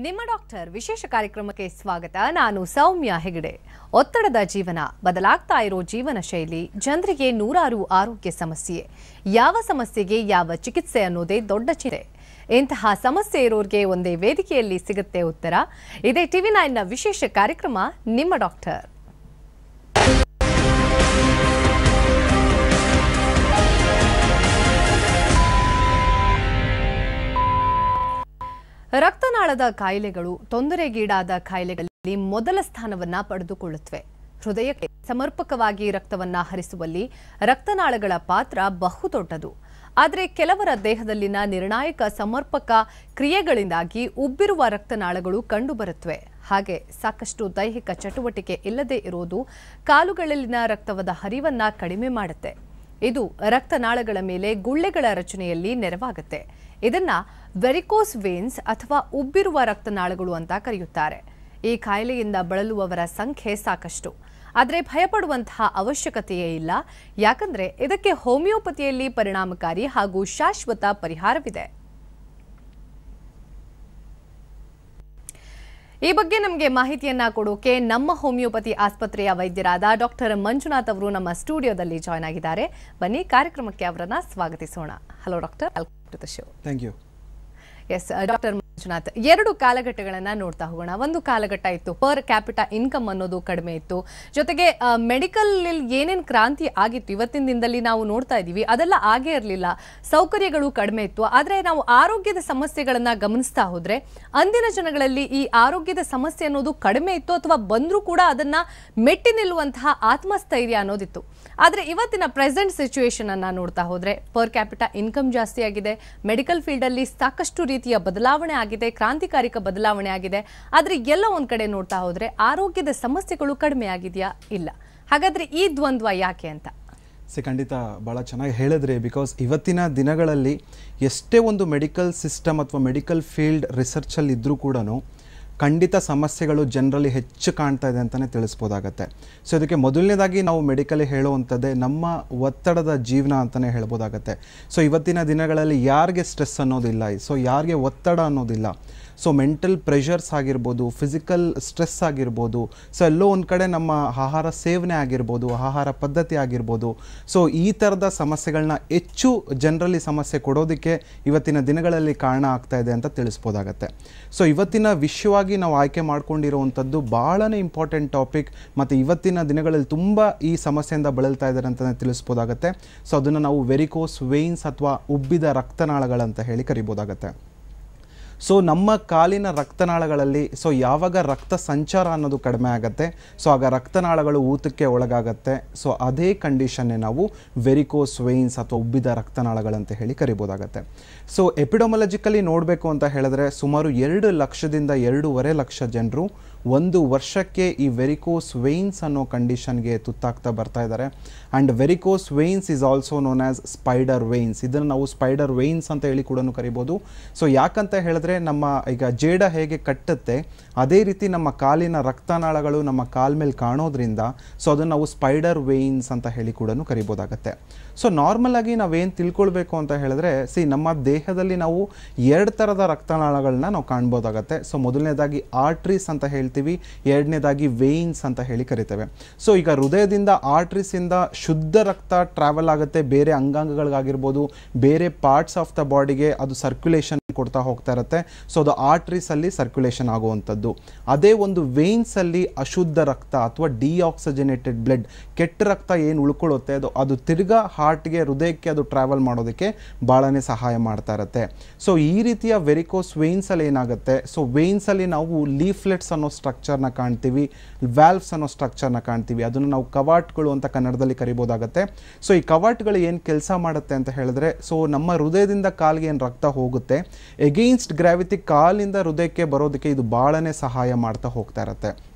ನಿಮ್ಮ ಡಾಕ್ಟರ್ ವಿಶೇಷ ಕಾರ್ಯಕ್ರಮಕ್ಕೆ ಸ್ವಾಗತ ನಾನು ಸೌಮ್ಯ ಹೆಗಡೆ ಒತ್ತಡದ ಜೀವನ ಬದಲಾಗ್ತಾ ಇರೋ ಜೀವನ ಶೈಲಿ ಜನರಿಗೆ ನೂರಾರು ಆರೋಗ್ಯ ಸಮಸ್ಯೆ ಯಾವ ಸಮಸ್ಯೆಗೆ ಯಾವ ಚಿಕಿತ್ಸೆ ಅನ್ನೋದೇ ದೊಡ್ಡ ಚಿಂತೆ ಇಂತಹ ಸಮಸ್ಯೆ ಇರೋರಿಗೆ ಒಂದೇ ವೇದಿಕೆಯಲ್ಲಿ ಸಿಗುತ್ತೆ ಉತ್ತರ ಇದೇ ಟಿವಿ ನೈನ್ನ ವಿಶೇಷ ಕಾರ್ಯಕ್ರಮ ನಿಮ್ಮ ಡಾಕ್ಟರ್ ರಕ್ತನಾಳದ ಕಾಯಿಲೆಗಳು ತೊಂದರೆಗೀಡಾದ ಕಾಯಿಲೆಗಳಲ್ಲಿ ಮೊದಲ ಸ್ಥಾನವನ್ನ ಪಡೆದುಕೊಳ್ಳುತ್ತವೆ ಹೃದಯಕ್ಕೆ ಸಮರ್ಪಕವಾಗಿ ರಕ್ತವನ್ನ ಹರಿಸುವಲ್ಲಿ ರಕ್ತನಾಳಗಳ ಪಾತ್ರ ಬಹುದೊಡ್ಡದು ಆದರೆ ಕೆಲವರ ದೇಹದಲ್ಲಿನ ನಿರ್ಣಾಯಕ ಸಮರ್ಪಕ ಕ್ರಿಯೆಗಳಿಂದಾಗಿ ಉಬ್ಬಿರುವ ರಕ್ತನಾಳಗಳು ಕಂಡುಬರುತ್ತವೆ ಹಾಗೆ ಸಾಕಷ್ಟು ದೈಹಿಕ ಚಟುವಟಿಕೆ ಇಲ್ಲದೆ ಇರೋದು ಕಾಲುಗಳಲ್ಲಿನ ರಕ್ತವದ ಹರಿವನ್ನ ಕಡಿಮೆ ಮಾಡುತ್ತೆ ಇದು ರಕ್ತನಾಳಗಳ ಮೇಲೆ ಗುಳ್ಳೆಗಳ ರಚನೆಯಲ್ಲಿ ನೆರವಾಗುತ್ತೆ ಇದನ್ನ ವೆರಿಕೋಸ್ ವೇನ್ಸ್ ಅಥವಾ ಉಬ್ಬಿರುವ ರಕ್ತನಾಳಗಳು ಅಂತ ಕರೆಯುತ್ತಾರೆ ಈ ಕಾಯಿಲೆಯಿಂದ ಬಳಲುವವರ ಸಂಖ್ಯೆ ಸಾಕಷ್ಟು ಆದರೆ ಭಯಪಡುವಂತಹ ಅವಶ್ಯಕತೆಯೇ ಇಲ್ಲ ಯಾಕಂದ್ರೆ ಇದಕ್ಕೆ ಹೋಮಿಯೋಪತಿಯಲ್ಲಿ ಪರಿಣಾಮಕಾರಿ ಹಾಗೂ ಶಾಶ್ವತ ಪರಿಹಾರವಿದೆ ಈ ಬಗ್ಗೆ ನಮಗೆ ಮಾಹಿತಿಯನ್ನ ಕೊಡೋಕೆ ನಮ್ಮ ಹೋಮಿಯೋಪತಿ ಆಸ್ಪತ್ರೆಯ ವೈದ್ಯರಾದ ಡಾಕ್ಟರ್ ಮಂಜುನಾಥ್ ಅವರು ನಮ್ಮ ಸ್ಟುಡಿಯೋದಲ್ಲಿ ಜಾಯ್ನ್ ಆಗಿದ್ದಾರೆ ಬನ್ನಿ ಕಾರ್ಯಕ್ರಮಕ್ಕೆ ಅವರನ್ನ ಸ್ವಾಗತಿಸೋಣ hello doctor welcome to the show thank you yes doctor Manjunath ಎರಡು ಕಾಲಘಟ್ಟಗಳನ್ನ ನೋಡ್ತಾ ಹೋಗೋಣ ಒಂದು ಕಾಲಘಟ್ಟ ಇತ್ತು ಪರ್ ಕ್ಯಾಪಿಟಾ ಇನ್ಕಮ್ ಅನ್ನೋದು ಕಡಿಮೆ ಇತ್ತು ಜೊತೆಗೆ ಮೆಡಿಕಲ್ ಏನೇನ್ ಕ್ರಾಂತಿ ಆಗಿತ್ತು ಇವತ್ತಿನ ದಿನದಲ್ಲಿ ನಾವು ನೋಡ್ತಾ ಇದೀವಿ ಅದೆಲ್ಲ ಆಗೇ ಇರಲಿಲ್ಲ ಸೌಕರ್ಯಗಳು ಕಡಿಮೆ ಇತ್ತು ಆದ್ರೆ ನಾವು ಆರೋಗ್ಯದ ಸಮಸ್ಯೆಗಳನ್ನ ಗಮನಿಸ್ತಾ ಹೋದ್ರೆ ಅಂದಿನ ಜನಗಳಲ್ಲಿ ಈ ಆರೋಗ್ಯದ ಸಮಸ್ಯೆ ಅನ್ನೋದು ಕಡಿಮೆ ಇತ್ತು ಅಥವಾ ಬಂದ್ರೂ ಕೂಡ ಅದನ್ನ ಮೆಟ್ಟಿ ನಿಲ್ಲುವಂತಹ ಆತ್ಮಸ್ಥೈರ್ಯ ಅನ್ನೋದಿತ್ತು ಆದ್ರೆ ಇವತ್ತಿನ ಪ್ರೆಸೆಂಟ್ ಸಿಚುವೇಶನ್ ಅನ್ನ ನೋಡ್ತಾ ಹೋದ್ರೆ ಪರ್ ಕ್ಯಾಪಿಟಾ ಇನ್ಕಮ್ ಜಾಸ್ತಿ ಆಗಿದೆ ಮೆಡಿಕಲ್ ಫೀಲ್ಡ್ ಅಲ್ಲಿ ಸಾಕಷ್ಟು ರೀತಿಯ ಬದಲಾವಣೆ ಆಗಿದೆ ಕ್ರಾಂತಿಕಾರಿಕ ಬದಲಾವಣೆ ಆಗಿದೆ ಆದ್ರೆ ಎಲ್ಲ ಒಂದ್ ಕಡೆ ನೋಡ್ತಾ ಹೋದ್ರೆ ಆರೋಗ್ಯದ ಸಮಸ್ಯೆಗಳು ಕಡಿಮೆ ಆಗಿದೆಯಾ ಇಲ್ಲ ಹಾಗಾದ್ರೆ ಈ ದ್ವಂದ್ವ ಯಾಕೆ ಅಂತ ಸಿ ಖಂಡಿತ ಭಾಳ ಚೆನ್ನಾಗಿ ಹೇಳಿದ್ರಿ ಬಿಕಾಸ್ ಇವತ್ತಿನ ದಿನಗಳಲ್ಲಿ ಎಷ್ಟೇ ಒಂದು ಮೆಡಿಕಲ್ ಸಿಸ್ಟಮ್ ಅಥವಾ ಮೆಡಿಕಲ್ ಫೀಲ್ಡ್ ರಿಸರ್ಚಲ್ಲಿ ಇದ್ದರೂ ಕೂಡ ಖಂಡಿತ ಸಮಸ್ಯೆಗಳು ಜನರಲ್ಲಿ ಹೆಚ್ಚು ಕಾಣ್ತಾ ಇದೆ ಅಂತಲೇ ತಿಳಿಸ್ಬೋದಾಗತ್ತೆ ಸೊ ಇದಕ್ಕೆ ಮೊದಲನೇದಾಗಿ ನಾವು ಮೆಡಿಕಲಿ ಹೇಳುವಂಥದ್ದೇ ನಮ್ಮ ಒತ್ತಡದ ಜೀವನ ಅಂತಲೇ ಹೇಳ್ಬೋದಾಗತ್ತೆ ಸೊ ಇವತ್ತಿನ ದಿನಗಳಲ್ಲಿ ಯಾರಿಗೆ ಸ್ಟ್ರೆಸ್ ಅನ್ನೋದಿಲ್ಲ ಸೊ ಯಾರಿಗೆ ಒತ್ತಡ ಅನ್ನೋದಿಲ್ಲ ಸೊ ಮೆಂಟಲ್ ಪ್ರೆಷರ್ಸ್ ಆಗಿರ್ಬೋದು ಫಿಸಿಕಲ್ ಸ್ಟ್ರೆಸ್ ಆಗಿರ್ಬೋದು ಸೊ ಎಲ್ಲೋ ಒಂದು ಕಡೆ ನಮ್ಮ ಆಹಾರ ಸೇವನೆ ಆಗಿರ್ಬೋದು ಆಹಾರ ಪದ್ಧತಿ ಆಗಿರ್ಬೋದು ಸೊ ಈ ಥರದ ಸಮಸ್ಯೆಗಳನ್ನ ಹೆಚ್ಚು ಜನರಲ್ಲಿ ಸಮಸ್ಯೆ ಕೊಡೋದಕ್ಕೆ ಇವತ್ತಿನ ದಿನಗಳಲ್ಲಿ ಕಾರಣ ಆಗ್ತಾ ಇದೆ ಅಂತ ತಿಳಿಸ್ಬೋದಾಗತ್ತೆ ಸೊ ಇವತ್ತಿನ ವಿಷಯವಾಗಿ ನಾವು ಆಯ್ಕೆ ಮಾಡ್ಕೊಂಡಿರುವಂಥದ್ದು ಭಾಳನೇ ಇಂಪಾರ್ಟೆಂಟ್ ಟಾಪಿಕ್ ಮತ್ತು ಇವತ್ತಿನ ದಿನಗಳಲ್ಲಿ ತುಂಬ ಈ ಸಮಸ್ಯೆಯಿಂದ ಬಳಲ್ತಾ ಇದ್ದಾರೆ ಅಂತಲೇ ತಿಳಿಸ್ಬೋದಾಗತ್ತೆ ಸೊ ಅದನ್ನು ನಾವು ವೆರಿಕೋಸ್ ವೇನ್ಸ್ ಅಥವಾ ಉಬ್ಬಿದ ರಕ್ತನಾಳಗಳಂತ ಹೇಳಿ ಕರಿಬೋದಾಗತ್ತೆ ಸೊ ನಮ್ಮ ಕಾಲಿನ ರಕ್ತನಾಳಗಳಲ್ಲಿ ಸೊ ಯಾವಾಗ ರಕ್ತ ಸಂಚಾರ ಅನ್ನೋದು ಕಡಿಮೆ ಆಗುತ್ತೆ ಸೊ ಆಗ ರಕ್ತನಾಳಗಳು ಊತಕ್ಕೆ ಒಳಗಾಗತ್ತೆ ಸೊ ಅದೇ ಕಂಡೀಷನ್ನೇ ನಾವು ವೆರಿಕೋಸ್ ವೇನ್ಸ್ ಅಥವಾ ಉಬ್ಬಿದ ರಕ್ತನಾಳಗಳಂತ ಹೇಳಿ ಕರಿಬೋದಾಗತ್ತೆ ಸೊ ಎಪಿಡೊಮಲಜಿಕಲಿ ನೋಡಬೇಕು ಅಂತ ಹೇಳಿದ್ರೆ ಸುಮಾರು ಎರಡು ಲಕ್ಷದಿಂದ ಎರಡೂವರೆ ಲಕ್ಷ ಜನರು ಒಂದು ವರ್ಷಕ್ಕೆ ಈ ವೆರಿಕೋಸ್ ವೇನ್ಸ್ ಅನ್ನೋ ಕಂಡೀಷನ್ಗೆ ತುತ್ತಾಗ್ತಾ ಬರ್ತಾ ಇದ್ದಾರೆ and varicose veins is also known as spider veins ಇದನ್ನು ನಾವು ಸ್ಪೈಡರ್ ವೇನ್ಸ್ ಅಂತ ಹೇಳಿ ಕೂಡ ಕರಿಬೋದು ಸೊ ಯಾಕಂತ ಹೇಳಿದ್ರೆ ನಮ್ಮ ಈಗ ಜೇಡ ಹೇಗೆ ಕಟ್ಟುತ್ತೆ ಅದೇ ರೀತಿ ನಮ್ಮ ಕಾಲಿನ ರಕ್ತನಾಳಗಳು ನಮ್ಮ ಕಾಲ್ ಮೇಲೆ ಕಾಣೋದ್ರಿಂದ ಸೊ ಅದನ್ನು ನಾವು ಸ್ಪೈಡರ್ ವೇನ್ಸ್ ಅಂತ ಹೇಳಿ ಕೂಡ ಕರಿಬೋದಾಗತ್ತೆ ಸೊ ನಾರ್ಮಲ್ ಆಗಿ ನಾವೇನು ತಿಳ್ಕೊಳ್ಬೇಕು ಅಂತ ಹೇಳಿದ್ರೆ ಸಿ ನಮ್ಮ ದೇಹದಲ್ಲಿ ನಾವು ಎರಡು ಥರದ ರಕ್ತನಾಳಗಳನ್ನ ನಾವು ಕಾಣ್ಬೋದಾಗತ್ತೆ ಸೊ ಮೊದಲನೇದಾಗಿ ಆರ್ಟ್ರೀಸ್ ಅಂತ ಹೇಳ್ತೀವಿ ಎರಡನೇದಾಗಿ ವೇನ್ಸ್ ಅಂತ ಹೇಳಿ ಕರಿತೇವೆ ಸೊ ಈಗ ಹೃದಯದಿಂದ ಆರ್ಟ್ರೀಸಿಂದ ಶುದ್ಧ ರಕ್ತ ಟ್ರಾವೆಲ್ ಆಗುತ್ತೆ ಬೇರೆ ಅಂಗಾಂಗಗಳಿಗಾಗಿರ್ಬೋದು ಬೇರೆ ಪಾರ್ಟ್ಸ್ ಆಫ್ ದ ಬಾಡಿಗೆ ಅದು ಸರ್ಕ್ಯುಲೇಷನ್ ಕೊಡ್ತಾ ಹೋಗ್ತಾ ಇರುತ್ತೆ ಸೊ ಅದು ಆರ್ಟ್ರೀಸಲ್ಲಿ ಸರ್ಕ್ಯುಲೇಷನ್ ಆಗುವಂಥದ್ದು ಅದೇ ಒಂದು ವೇನ್ಸಲ್ಲಿ ಅಶುದ್ಧ ರಕ್ತ ಅಥವಾ ಡಿಆಕ್ಸಿಜನೇಟೆಡ್ ಬ್ಲಡ್ ಕೆಟ್ಟ ರಕ್ತ ಏನು ಉಳ್ಕೊಳ್ಳುತ್ತೆ ಅದು ಅದು ತಿರ್ಗಾ ಹಾರ್ಟ್ಗೆ ಹೃದಯಕ್ಕೆ ಅದು ಟ್ರಾವೆಲ್ ಮಾಡೋದಕ್ಕೆ ಭಾಳನೇ ಸಹಾಯ ಮಾಡ್ತಾ ಇರುತ್ತೆ ಸೊ ಈ ರೀತಿಯ ವೆರಿಕೋಸ್ ವೇನ್ಸಲ್ಲಿ ಏನಾಗುತ್ತೆ ಸೊ ವೇನ್ಸಲ್ಲಿ ನಾವು ಲೀಫ್ಲೆಟ್ಸ್ ಅನ್ನೋ ಸ್ಟ್ರಕ್ಚರ್ನ ಕಾಣ್ತೀವಿ ವ್ಯಾಲ್ವ್ಸ್ ಅನ್ನೋ ಸ್ಟ್ರಕ್ಚರ್ನ ಕಾಣ್ತೀವಿ ಅದನ್ನು ನಾವು ಕವಾಟ್ಗಳು ಅಂತ ಕನ್ನಡದಲ್ಲಿ ಕರಿಬೋದಾಗತ್ತೆ ಸೊ ಈ ಕವಾಟ್ಗಳು ಏನು ಕೆಲಸ ಮಾಡುತ್ತೆ ಅಂತ ಹೇಳಿದ್ರೆ ಸೊ ನಮ್ಮ ಹೃದಯದಿಂದ ಕಾಲಿಗೆ ಏನು ರಕ್ತ ಹೋಗುತ್ತೆ ಎಗೇನ್ಸ್ಟ್ ಗ್ರಾವಿಟಿ ಕಾಲಿಂದ ಹೃದಯಕ್ಕೆ ಬರೋದಕ್ಕೆ ಇದು ಭಾಳನೇ ಸಹಾಯ ಮಾಡ್ತಾ ಹೋಗ್ತಾ ಇರುತ್ತೆ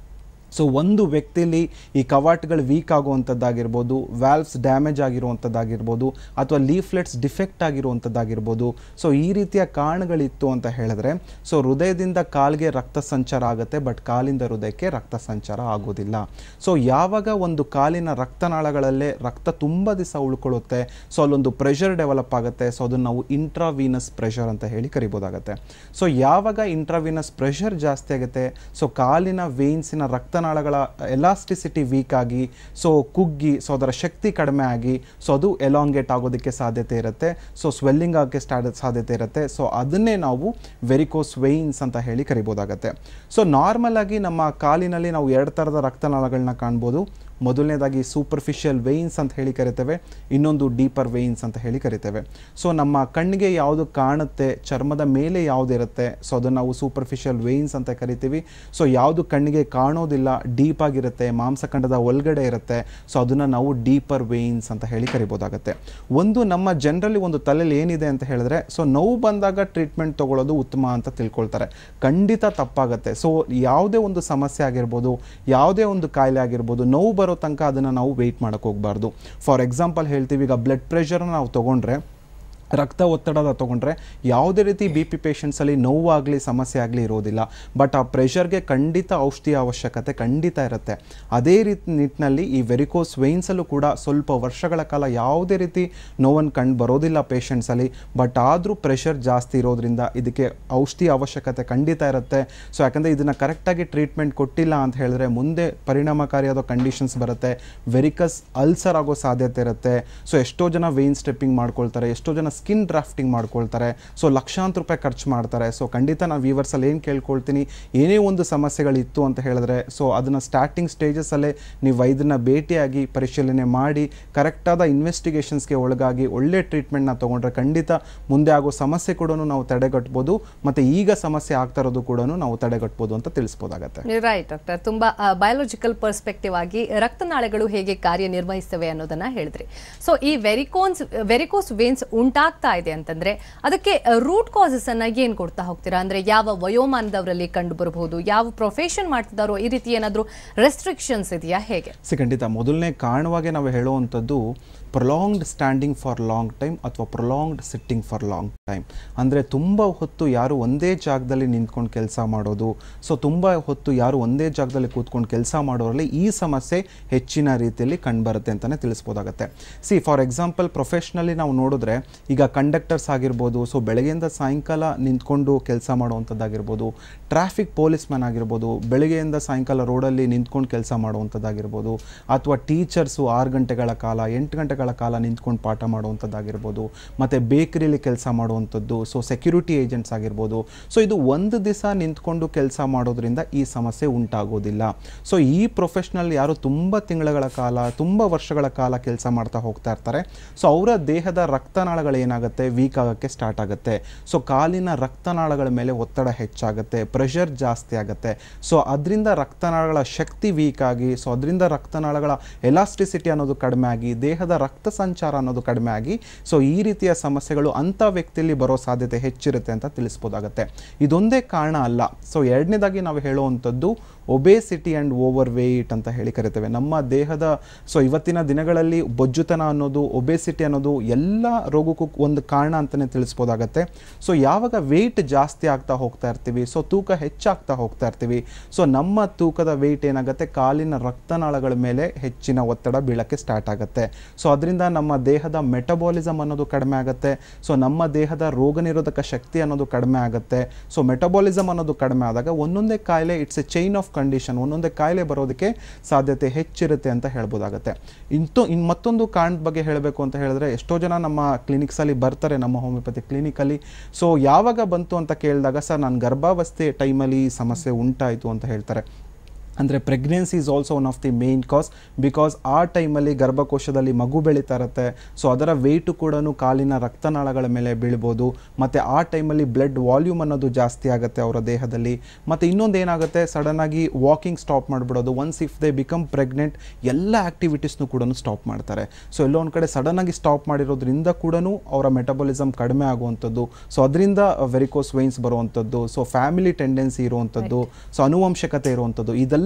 ಸೊ ಒಂದು ವ್ಯಕ್ತಿಲಿ ಈ ಕವಾಟ್ಗಳು ವೀಕ್ ಆಗುವಂಥದ್ದಾಗಿರ್ಬೋದು ವ್ಯಾಲ್ವ್ಸ್ ಡ್ಯಾಮೇಜ್ ಆಗಿರುವಂಥದ್ದಾಗಿರ್ಬೋದು ಅಥವಾ ಲೀಫ್ಲೆಟ್ಸ್ ಡಿಫೆಕ್ಟ್ ಆಗಿರುವಂಥದ್ದಾಗಿರ್ಬೋದು ಸೊ ಈ ರೀತಿಯ ಕಾರಣಗಳಿತ್ತು ಅಂತ ಹೇಳಿದ್ರೆ ಸೊ ಹೃದಯದಿಂದ ಕಾಲಿಗೆ ರಕ್ತ ಸಂಚಾರ ಆಗುತ್ತೆ ಬಟ್ ಕಾಲಿಂದ ಹೃದಯಕ್ಕೆ ರಕ್ತ ಸಂಚಾರ ಆಗೋದಿಲ್ಲ ಸೊ ಯಾವಾಗ ಒಂದು ಕಾಲಿನ ರಕ್ತನಾಳಗಳಲ್ಲೇ ರಕ್ತ ತುಂಬ ದಿವಸ ಉಳ್ಕೊಳ್ಳುತ್ತೆ ಸೊ ಅಲ್ಲೊಂದು ಪ್ರೆಷರ್ ಡೆವಲಪ್ ಆಗುತ್ತೆ ಸೊ ಅದನ್ನು ನಾವು ಇಂಟ್ರಾವೀನಸ್ ಪ್ರೆಷರ್ ಅಂತ ಹೇಳಿ ಕರಿಬೋದಾಗುತ್ತೆ ಸೊ ಯಾವಾಗ ಇಂಟ್ರಾವೀನಸ್ ಪ್ರೆಷರ್ ಜಾಸ್ತಿ ಆಗುತ್ತೆ ಸೊ ಕಾಲಿನ ವೇನ್ಸಿನ ರಕ್ತನಾಳಗಳ ಎಲಾಸ್ಟಿಸಿಟಿ ವೀಕ್ ಆಗಿ ಸೊ ಕುಗ್ಗಿ ಸೊ ಅದರ ಶಕ್ತಿ ಕಡಿಮೆ ಆಗಿ ಸೊ ಅದು ಎಲಾಂಗೇಟ್ ಆಗೋದಕ್ಕೆ ಸಾಧ್ಯತೆ ಇರುತ್ತೆ ಸೊ ಸ್ವೆಲ್ಲಿಂಗ್ ಆಗೋಕ್ಕೆ ಸ್ಟಾರ್ಟ್ ಸಾಧ್ಯತೆ ಇರುತ್ತೆ ಸೊ ಅದನ್ನೇ ನಾವು ವೆರಿಕೋಸ್ ವೆಯಿನ್ಸ್ ಅಂತ ಹೇಳಿ ಕರಿಬೋದಾಗತ್ತೆ ಸೊ ನಾರ್ಮಲ್ ಆಗಿ ನಮ್ಮ ಕಾಲಿನಲ್ಲಿ ನಾವು ಎರಡು ಥರದ ರಕ್ತನಾಳಗಳನ್ನ ಕಾಣ್ಬೋದು ಮೊದಲನೇದಾಗಿ ಸೂಪರ್ಫಿಷಿಯಲ್ ವೆಯಿನ್ಸ್ ಅಂತ ಹೇಳಿ ಕರಿತೇವೆ ಇನ್ನೊಂದು ಡೀಪರ್ ವೆಯಿನ್ಸ್ ಅಂತ ಹೇಳಿ ಕರಿತೇವೆ ಸೊ ನಮ್ಮ ಕಣ್ಣಿಗೆ ಯಾವುದು ಕಾಣುತ್ತೆ ಚರ್ಮದ ಮೇಲೆ ಯಾವುದಿರುತ್ತೆ ಸೊ ಅದನ್ನು ನಾವು ಸೂಪರ್ಫಿಷಿಯಲ್ ವೆಯಿನ್ಸ್ ಅಂತ ಕರಿತೀವಿ ಸೊ ಯಾವುದು ಕಣ್ಣಿಗೆ ಕಾಣೋದಿಲ್ಲ ಡೀಪ್ ಆಗಿರುತ್ತೆ ಮಾಂಸಖಂಡದ ಒಳಗಡೆ ಇರುತ್ತೆ ಸೊ ಅದನ್ನು ನಾವು ಡೀಪರ್ ವೆಯಿನ್ಸ್ ಅಂತ ಹೇಳಿ ಕರಿಬೋದಾಗುತ್ತೆ ಒಂದು ನಮ್ಮ ಜನರಲಿ ಒಂದು ತಲೆಯಲ್ಲಿ ಏನಿದೆ ಅಂತ ಹೇಳಿದ್ರೆ ಸೊ ನೋವು ಬಂದಾಗ ಟ್ರೀಟ್ಮೆಂಟ್ ತಗೊಳ್ಳೋದು ಉತ್ತಮ ಅಂತ ತಿಳ್ಕೊಳ್ತಾರೆ ಖಂಡಿತ ತಪ್ಪಾಗುತ್ತೆ ಸೊ ಯಾವುದೇ ಒಂದು ಸಮಸ್ಯೆ ಆಗಿರ್ಬೋದು ಯಾವುದೇ ಒಂದು ಕಾಯಿಲೆ ಆಗಿರ್ಬೋದು ನೋವು ಬರೋ ತನಕ ಅದನ್ನು ನಾವು ವೆಯ್ಟ್ ಮಾಡೋಕ್ಕೆ ಹೋಗಬಾರ್ದು ಫಾರ್ ಎಕ್ಸಾಂಪಲ್ ಹೇಳ್ತೀವಿ ಈಗ ಬ್ಲಡ್ ಪ್ರೆಷರ್ನ ನಾವು ತೊಗೊಂಡ್ರೆ ರಕ್ತ ಒತ್ತಡದ ತೊಗೊಂಡ್ರೆ ಯಾವುದೇ ರೀತಿ ಬಿ ಪಿ ಪೇಷಂಟ್ಸಲ್ಲಿ ನೋವಾಗಲಿ ಸಮಸ್ಯೆ ಆಗಲಿ ಇರೋದಿಲ್ಲ ಬಟ್ ಆ ಪ್ರೆಷರ್ಗೆ ಖಂಡಿತ ಔಷಧಿಯ ಅವಶ್ಯಕತೆ ಖಂಡಿತ ಇರುತ್ತೆ ಅದೇ ರೀತಿ ನಿಟ್ಟಿನಲ್ಲಿ ಈ ವೆರಿಕೋಸ್ ವೆಯಿನ್ಸಲ್ಲೂ ಕೂಡ ಸ್ವಲ್ಪ ವರ್ಷಗಳ ಕಾಲ ಯಾವುದೇ ರೀತಿ ನೋವನ್ನು ಕಂಡು ಬರೋದಿಲ್ಲ ಪೇಷಂಟ್ಸಲ್ಲಿ ಬಟ್ ಆದರೂ ಪ್ರೆಷರ್ ಜಾಸ್ತಿ ಇರೋದ್ರಿಂದ ಇದಕ್ಕೆ ಔಷಧಿ ಅವಶ್ಯಕತೆ ಖಂಡಿತ ಇರುತ್ತೆ ಸೊ ಯಾಕಂದರೆ ಇದನ್ನು ಕರೆಕ್ಟಾಗಿ ಟ್ರೀಟ್ಮೆಂಟ್ ಕೊಟ್ಟಿಲ್ಲ ಅಂತ ಹೇಳಿದ್ರೆ ಮುಂದೆ ಪರಿಣಾಮಕಾರಿಯಾದ ಕಂಡೀಷನ್ಸ್ ಬರುತ್ತೆ ವೆರಿಕಸ್ ಅಲ್ಸರ್ ಆಗೋ ಸಾಧ್ಯತೆ ಇರುತ್ತೆ ಸೊ ಎಷ್ಟೋ ಜನ ವೆಯಿನ್ ಸ್ಟೆಪ್ಪಿಂಗ್ ಮಾಡ್ಕೊಳ್ತಾರೆ ಎಷ್ಟೋ ಜನ ಸ್ಕಿನ್ ಡ್ರಾಫ್ಟಿಂಗ್ ಮಾಡ್ಕೊಳ್ತಾರೆ ಸೊ ಲಕ್ಷಾಂತರ ರೂಪಾಯಿ ಖರ್ಚು ಮಾಡ್ತಾರೆ ಸೊ ಖಂಡಿತ ನಾನು ವ್ಯೂವರ್ಸಲ್ಲಿ ಏನು ಕೇಳ್ಕೊಳ್ತೀನಿ ಏನೇ ಒಂದು ಸಮಸ್ಯೆಗಳಿತ್ತು ಅಂತ ಹೇಳಿದ್ರೆ ಸೊ ಅದನ್ನು ಸ್ಟಾರ್ಟಿಂಗ್ ಸ್ಟೇಜಸಲ್ಲೇ ನೀವು ವೈದ್ಯನ ಭೇಟಿಯಾಗಿ ಪರಿಶೀಲನೆ ಮಾಡಿ ಕರೆಕ್ಟಾದ ಇನ್ವೆಸ್ಟಿಗೇಷನ್ಸ್ಗೆ ಒಳಗಾಗಿ ಒಳ್ಳೆ ಟ್ರೀಟ್ಮೆಂಟ್ನ ತೊಗೊಂಡ್ರೆ ಖಂಡಿತ ಮುಂದೆ ಆಗೋ ಸಮಸ್ಯೆ ಕೂಡ ನಾವು ತಡೆಗಟ್ಬೋದು ಮತ್ತು ಈಗ ಸಮಸ್ಯೆ ಆಗ್ತಾ ಇರೋದು ಕೂಡ ನಾವು ತಡೆಗಟ್ಬೋದು ಅಂತ ತಿಳಿಸ್ಬೋದಾಗತ್ತೆ ರೈಟ್ ಡಾಕ್ಟರ್ ತುಂಬಾ ಬಯೋಲಜಿಕಲ್ ಪರ್ಸ್ಪೆಕ್ಟಿವ್ ಆಗಿ ರಕ್ತನಾಳಗಳು ಹೇಗೆ ಕಾರ್ಯನಿರ್ವಹಿಸ್ತವೆ ಅನ್ನೋದನ್ನ ಹೇಳಿದ್ರಿ ಸೊ ಈ ವೆರಿಕೋನ್ಸ್ ವೆರಿಕೋಸ್ ವೇನ್ಸ್ ಉಂಟಾಗ್ತಾ ಇದೆ ಅಂತಂದ್ರೆ ಅದಕ್ಕೆ ರೂಟ್ ಕಾಸಸ್ ಅನ್ನ ಏನ್ ಕೊಡ್ತಾ ಹೋಗ್ತೀರಾ ಅಂದ್ರೆ ಯಾವ ವಯೋಮಾನದವರಲ್ಲಿ ಕಂಡು ಬರಬಹುದು ಯಾವ ಪ್ರೊಫೆಷನ್ ಮಾಡ್ತಿದಾರೋ ಈ ರೀತಿ ಏನಾದರೂ ರೆಸ್ಟ್ರಿಕ್ಷನ್ಸ್ ಇದೆಯಾ ಹೇಗೆ ಸಿ ಖಂಡಿತ ಮೊದಲನೇ ಕಾರಣವಾಗಿ ನಾವು ಹೇಳುವಂಥದ್ದು prolonged standing for long time ಅಥವಾ prolonged sitting for long time ಅಂದರೆ ತುಂಬ ಹೊತ್ತು ಯಾರು ಒಂದೇ ಜಾಗದಲ್ಲಿ ನಿಂತ್ಕೊಂಡು ಕೆಲಸ ಮಾಡೋದು ಸೊ ತುಂಬ ಹೊತ್ತು ಯಾರು ಒಂದೇ ಜಾಗದಲ್ಲಿ ಕೂತ್ಕೊಂಡು ಕೆಲಸ ಮಾಡೋರಲ್ಲಿ ಈ ಸಮಸ್ಯೆ ಹೆಚ್ಚಿನ ರೀತಿಯಲ್ಲಿ ಕಂಡುಬರುತ್ತೆ ಅಂತಲೇ ತಿಳಿಸ್ಬೋದಾಗತ್ತೆ ಸಿ ಫಾರ್ ಎಕ್ಸಾಂಪಲ್ ಪ್ರೊಫೆಷ್ನಲಿ ನಾವು ನೋಡಿದ್ರೆ ಈಗ ಕಂಡಕ್ಟರ್ಸ್ ಆಗಿರ್ಬೋದು ಸೊ ಬೆಳಗ್ಗೆಯಿಂದ ಸಾಯಂಕಾಲ ನಿಂತ್ಕೊಂಡು ಕೆಲಸ ಮಾಡುವಂಥದ್ದಾಗಿರ್ಬೋದು ಟ್ರಾಫಿಕ್ ಪೊಲೀಸ್ ಮ್ಯಾನ್ ಆಗಿರ್ಬೋದು ಬೆಳಗ್ಗೆಯಿಂದ ಸಾಯಂಕಾಲ ರೋಡಲ್ಲಿ ನಿಂತ್ಕೊಂಡು ಕೆಲಸ ಮಾಡುವಂಥದ್ದಾಗಿರ್ಬೋದು ಅಥವಾ ಟೀಚರ್ಸು ಆರು ಗಂಟೆಗಳ ಕಾಲ ಎಂಟು ಗಂಟೆಗಳ ಕಾಲ ನಿಂತ್ಕೊಂಡು ಪಾಠ ಮಾಡುವಂಥದ್ದಾಗಿರ್ಬೋದು ಮತ್ತು ಬೇಕರಿಲಿ ಕೆಲಸ ಮಾಡುವಂಥದ್ದು ಸೊ ಸೆಕ್ಯೂರಿಟಿ ಏಜೆಂಟ್ಸ್ ಆಗಿರ್ಬೋದು ಸೊ ಇದು ಒಂದು ದಿವಸ ನಿಂತ್ಕೊಂಡು ಕೆಲಸ ಮಾಡೋದ್ರಿಂದ ಈ ಸಮಸ್ಯೆ ಉಂಟಾಗೋದಿಲ್ಲ ಸೊ ಈ ಪ್ರೊಫೆಷ್ನಲ್ ಯಾರು ತುಂಬ ತಿಂಗಳ ಕಾಲ ತುಂಬ ವರ್ಷಗಳ ಕಾಲ ಕೆಲಸ ಮಾಡ್ತಾ ಹೋಗ್ತಾ ಇರ್ತಾರೆ ಸೊ ಅವರ ದೇಹದ ರಕ್ತನಾಳಗಳು ಏನಾಗುತ್ತೆ ವೀಕ್ ಆಗೋಕ್ಕೆ ಸ್ಟಾರ್ಟ್ ಆಗುತ್ತೆ ಸೊ ಕಾಲಿನ ರಕ್ತನಾಳಗಳ ಮೇಲೆ ಒತ್ತಡ ಹೆಚ್ಚಾಗುತ್ತೆ ಪ್ರೆಷರ್ ಜಾಸ್ತಿ ಆಗುತ್ತೆ ಸೊ ಅದರಿಂದ ರಕ್ತನಾಳಗಳ ಶಕ್ತಿ ವೀಕ್ ಆಗಿ ಸೊ ಅದರಿಂದ ರಕ್ತನಾಳಗಳ ಎಲಾಸ್ಟಿಸಿಟಿ ಅನ್ನೋದು ಕಡಿಮೆ ಆಗಿ ದೇಹದ ರಕ್ತ ಸಂಚಾರ ಅನ್ನೋದು ಕಡಿಮೆ ಆಗಿ ಸೊ ಈ ರೀತಿಯ ಸಮಸ್ಯೆಗಳು ಅಂಥ ವ್ಯಕ್ತಿಯಲ್ಲಿ ಬರೋ ಸಾಧ್ಯತೆ ಹೆಚ್ಚಿರುತ್ತೆ ಅಂತ ತಿಳಿಸ್ಬೋದಾಗತ್ತೆ ಇದೊಂದೇ ಕಾರಣ ಅಲ್ಲ ಸೊ ಎರಡನೇದಾಗಿ ನಾವು ಹೇಳುವಂಥದ್ದು ಒಬೇಸಿಟಿ ಆ್ಯಂಡ್ ಓವರ್ ವೆಯ್ಟ್ ಅಂತ ಹೇಳಿ ಕರಿತೇವೆ ನಮ್ಮ ದೇಹದ ಸೊ ಇವತ್ತಿನ ದಿನಗಳಲ್ಲಿ ಬೊಜ್ಜುತನ ಅನ್ನೋದು ಒಬೇಸಿಟಿ ಅನ್ನೋದು ಎಲ್ಲ ರೋಗಕ್ಕೂ ಒಂದು ಕಾರಣ ಅಂತಲೇ ತಿಳಿಸ್ಬೋದಾಗತ್ತೆ ಸೊ ಯಾವಾಗ ವೆಯ್ಟ್ ಜಾಸ್ತಿ ಆಗ್ತಾ ಹೋಗ್ತಾ ಇರ್ತೀವಿ ಸೊ ತೂಕ ಹೆಚ್ಚಾಗ್ತಾ ಹೋಗ್ತಾ ಇರ್ತೀವಿ ಸೊ ನಮ್ಮ ತೂಕದ ವೆಯ್ಟ್ ಏನಾಗುತ್ತೆ ಕಾಲಿನ ರಕ್ತನಾಳಗಳ ಮೇಲೆ ಹೆಚ್ಚಿನ ಒತ್ತಡ ಬೀಳಕ್ಕೆ ಸ್ಟಾರ್ಟ್ ಆಗುತ್ತೆ ಸೊ ಅದರಿಂದ ನಮ್ಮ ದೇಹದ ಮೆಟಬಾಲಿಸಮ್ ಅನ್ನೋದು ಕಡಿಮೆ ಆಗುತ್ತೆ ಸೊ ನಮ್ಮ ದೇಹದ ರೋಗ ನಿರೋಧಕ ಶಕ್ತಿ ಅನ್ನೋದು ಕಡಿಮೆ ಆಗುತ್ತೆ ಸೊ ಮೆಟಬಾಲಿಸಮ್ ಅನ್ನೋದು ಕಡಿಮೆ ಆದಾಗ ಒಂದೊಂದೇ ಕಾಯಿಲೆ it's a chain of condition ಒಂದೊಂದೇ ಕಾಯಿಲೆ ಬರೋದಕ್ಕೆ ಸಾಧ್ಯತೆ ಹೆಚ್ಚಿರುತ್ತೆ ಅಂತ ಹೇಳ್ಬೋದಾಗುತ್ತೆ ಇಂತು ಇನ್ ಮತ್ತೊಂದು ಕಾರಣದ ಬಗ್ಗೆ ಹೇಳಬೇಕು ಅಂತ ಹೇಳಿದ್ರೆ ಎಷ್ಟೋ ಜನ ನಮ್ಮ ಕ್ಲಿನಿಕ್ಸಲ್ಲಿ ಬರ್ತಾರೆ ನಮ್ಮ ಹೋಮಿಯೋಪತಿ ಕ್ಲಿನಿಕಲ್ಲಿ ಸೊ ಯಾವಾಗ ಬಂತು ಅಂತ ಕೇಳಿದಾಗ ಸರ್ ನಾನು ಗರ್ಭಾವಸ್ಥೆ ಟೈಮಲ್ಲಿ ಈ ಸಮಸ್ಯೆ ಉಂಟಾಯಿತು ಅಂತ ಹೇಳ್ತಾರೆ ಅಂದರೆ pregnancy is also one of the main cause because ಆ ಟೈಮಲ್ಲಿ ಗರ್ಭಕೋಶದಲ್ಲಿ ಮಗು ಬೆಳೀತಾ ಇರುತ್ತೆ ಸೊ ಅದರ ವೆಯ್ಟು ಕೂಡ ಕಾಲಿನ ರಕ್ತನಾಳಗಳ ಮೇಲೆ ಬೀಳ್ಬೋದು ಮತ್ತು ಆ ಟೈಮಲ್ಲಿ ಬ್ಲಡ್ ವಾಲ್ಯೂಮ್ ಅನ್ನೋದು ಜಾಸ್ತಿ ಆಗುತ್ತೆ ಅವರ ದೇಹದಲ್ಲಿ ಮತ್ತು ಇನ್ನೊಂದು ಏನಾಗುತ್ತೆ ಸಡನ್ನಾಗಿ ವಾಕಿಂಗ್ ಸ್ಟಾಪ್ ಮಾಡಿಬಿಡೋದು once if they become pregnant ಎಲ್ಲ ಆ್ಯಕ್ಟಿವಿಟೀಸ್ನು ಕೂಡ ಸ್ಟಾಪ್ ಮಾಡ್ತಾರೆ ಸೊ ಎಲ್ಲೋ ಒಂದು ಕಡೆ ಸಡನ್ನಾಗಿ ಸ್ಟಾಪ್ ಮಾಡಿರೋದ್ರಿಂದ ಕೂಡ ಅವರ ಮೆಟಬಾಲಿಸಮ್ ಕಡಿಮೆ ಆಗುವಂಥದ್ದು ಸೊ ಅದರಿಂದ ವೆರಿಕೋಸ್ ವೈನ್ಸ್ ಬರುವಂಥದ್ದು ಸೊ ಫ್ಯಾಮಿಲಿ ಟೆಂಡೆನ್ಸಿ ಇರುವಂಥದ್ದು ಸೊ ಅನುವಂಶಕತೆ ಇರುವಂಥದ್ದು ಇದೆಲ್ಲ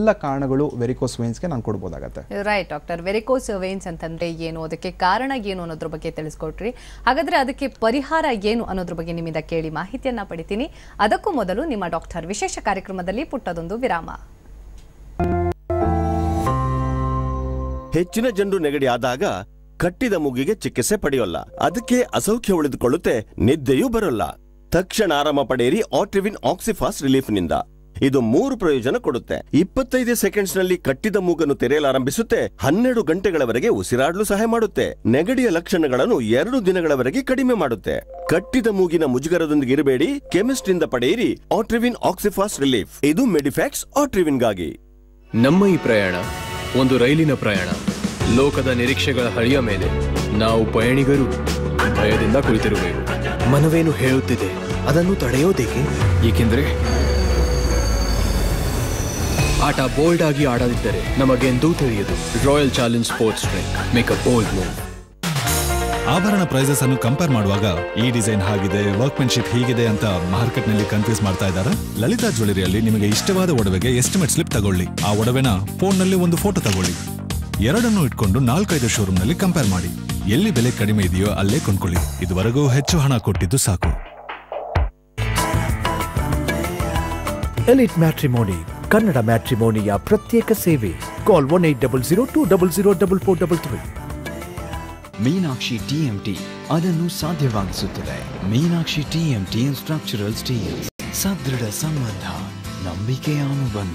ಎಲ್ಲ ಕಾರಣಗಳು ವೆರಿಕೋಸ್ ವೇನ್ಸ್ಗೆ ನಾನು ಕೊಡ್ಬೋದಾಗತ್ತೆ ರೈಟ್ ಡಾಕ್ಟರ್ ವೆರಿಕೋಸ್ ವೇನ್ಸ್ ಅಂತಂದ್ರೆ ಏನು ಅದಕ್ಕೆ ಕಾರಣ ಏನು ಅನ್ನೋದ್ರ ಬಗ್ಗೆ ತಿಳಿಸ್ಕೊಟ್ರಿ ಹಾಗಾದ್ರೆ ಅದಕ್ಕೆ ಪರಿಹಾರ ಏನು ಅನ್ನೋದ್ರ ಬಗ್ಗೆ ನಿಮ್ಮಿಂದ ಕೇಳಿ ಮಾಹಿತಿಯನ್ನ ಪಡಿತೀನಿ ಅದಕ್ಕೂ ಮೊದಲು ನಿಮ್ಮ ಡಾಕ್ಟರ್ ವಿಶೇಷ ಕಾರ್ಯಕ್ರಮದಲ್ಲಿ ಪುಟ್ಟದೊಂದು ವಿರಾಮ ಹೆಚ್ಚಿನ ಜನರು ನೆಗಡಿ ಆದಾಗ ಕಟ್ಟಿದ ಮೂಗಿಗೆ ಚಿಕಿತ್ಸೆ ಪಡೆಯೋಲ್ಲ ಅದಕ್ಕೆ ಅಸೌಖ್ಯ ಉಳಿದುಕೊಳ್ಳುತ್ತೆ ನಿದ್ದೆಯೂ ಬರೋಲ್ಲ ತಕ್ಷಣ ಆರಾಮ ಪಡೆಯಿರಿ ಆಟ್ರಿವಿನ್ ಆಕ್ಸಿಫಾಸ್ ರಿಲೀಫ್ನಿಂದ ಇದು ಮೂರು ಪ್ರಯೋಜನ ಕೊಡುತ್ತೆ ಇಪ್ಪತ್ತೈದು ಸೆಕೆಂಡ್ಸ್ ನಲ್ಲಿ ಕಟ್ಟಿದ ಮೂಗನ್ನು ತೆರೆಯಲಾರಂಭಿಸುತ್ತೆ ಹನ್ನೆರಡು ಗಂಟೆಗಳವರೆಗೆ ಉಸಿರಾಡಲು ಸಹಾಯ ಮಾಡುತ್ತೆ ನೆಗಡಿಯ ಲಕ್ಷಣಗಳನ್ನು ಎರಡು ದಿನಗಳವರೆಗೆ ಕಡಿಮೆ ಮಾಡುತ್ತೆ ಕಟ್ಟಿದ ಮೂಗಿನ ಮುಜುಗರದೊಂದಿಗೆ ಇರಬೇಡಿ ಕೆಮಿಸ್ಟ್ ಇಂದ ಪಡೆಯಿರಿ ಆಟ್ರಿವಿನ್ ಆಕ್ಸಿಫಾಸ್ ರಿಲೀಫ್ ಇದು ಮೆಡಿಫ್ಯಾಕ್ಸ್ ಆಟ್ರಿವಿನ್ಗಾಗಿ ನಮ್ಮ ಈ ಪ್ರಯಾಣ ಒಂದು ರೈಲಿನ ಪ್ರಯಾಣ ಲೋಕದ ನಿರೀಕ್ಷೆಗಳ ಹಳಿಯ ಮೇಲೆ ನಾವು ಪಯಣಿಗರು ಭಯದಿಂದ ಕುಳಿತಿರಬೇಕು ಮನವೇನು ಹೇಳುತ್ತಿದೆ ಅದನ್ನು ತಡೆಯೋದೇಕೆ ಏಕೆಂದ್ರೆ ಆಟ ಬೋಲ್ಡ್ ಆಗಿ ಆಡದಿದ್ದರೆ ನಮಗೆಂದೂ ತಿಳಿಯದು Royal Challenge sports drink make a bold move ಆಭರಣ ಪ್ರೈಸಸ್ ಅನ್ನು ಕಂಪೇರ್ ಮಾಡುವಾಗ ಈ ಡಿಸೈನ್ ಹಾಗಿದೆ ವರ್ಕ್ಮೆನ್ಶಿಪ್ ಹೀಗಿದೆ ಅಂತ ಮಾರ್ಕೆಟ್ ನಲ್ಲಿ ಕನ್ಫ್ಯೂಸ್ ಮಾಡ್ತಾ ಇದ್ದಾರೆ ಲಲಿತಾ ಜ್ಯುವೆಲರಿಯಲ್ಲಿ ನಿಮಗೆ ಇಷ್ಟವಾದ ಒಡವೆಗೆ ಎಸ್ಟಿಮೇಟ್ ಸ್ಲಿಪ್ ತಗೊಳ್ಳಿ ಆ ಒಡವೆನ ಫೋನ್ ನಲ್ಲಿ ಒಂದು ಫೋಟೋ ತಗೊಳ್ಳಿ ಎರಡನ್ನು ಇಟ್ಕೊಂಡು ನಾಲ್ಕೈದು ಶೋರೂಮ್ ನಲ್ಲಿ ಕಂಪೇರ್ ಮಾಡಿ ಎಲ್ಲಿ ಬೆಲೆ ಕಡಿಮೆ ಇದೆಯೋ ಅಲ್ಲೇ ಕೊಂಡ್ಕೊಳ್ಳಿ ಇದುವರೆಗೂ ಹೆಚ್ಚು ಹಣ ಕೊಟ್ಟಿದ್ದು ಸಾಕು ಎಲಿಟ್ ಮ್ಯಾಟ್ರಿಮೋನಿ ಕನ್ನಡ ಮ್ಯಾಟ್ರಿಮೋನಿಯ ಪ್ರತ್ಯೇಕ ಸೇವೆ call one eight double zero two double zero double four double three Meenakshi TMT ಅದನ್ನು ಸಾಧ್ಯವಾಗಿಸುತ್ತದೆ ಮೀನಾಕ್ಷಿ ಟಿಎಂಟಿ ಸ್ಟ್ರಕ್ಚರಲ್ ಸ್ಟೀಲ್ಸ್ ಸದೃಢ ಸಂಬಂಧ ನಂಬಿಕೆಯ ಅನುಬಂಧ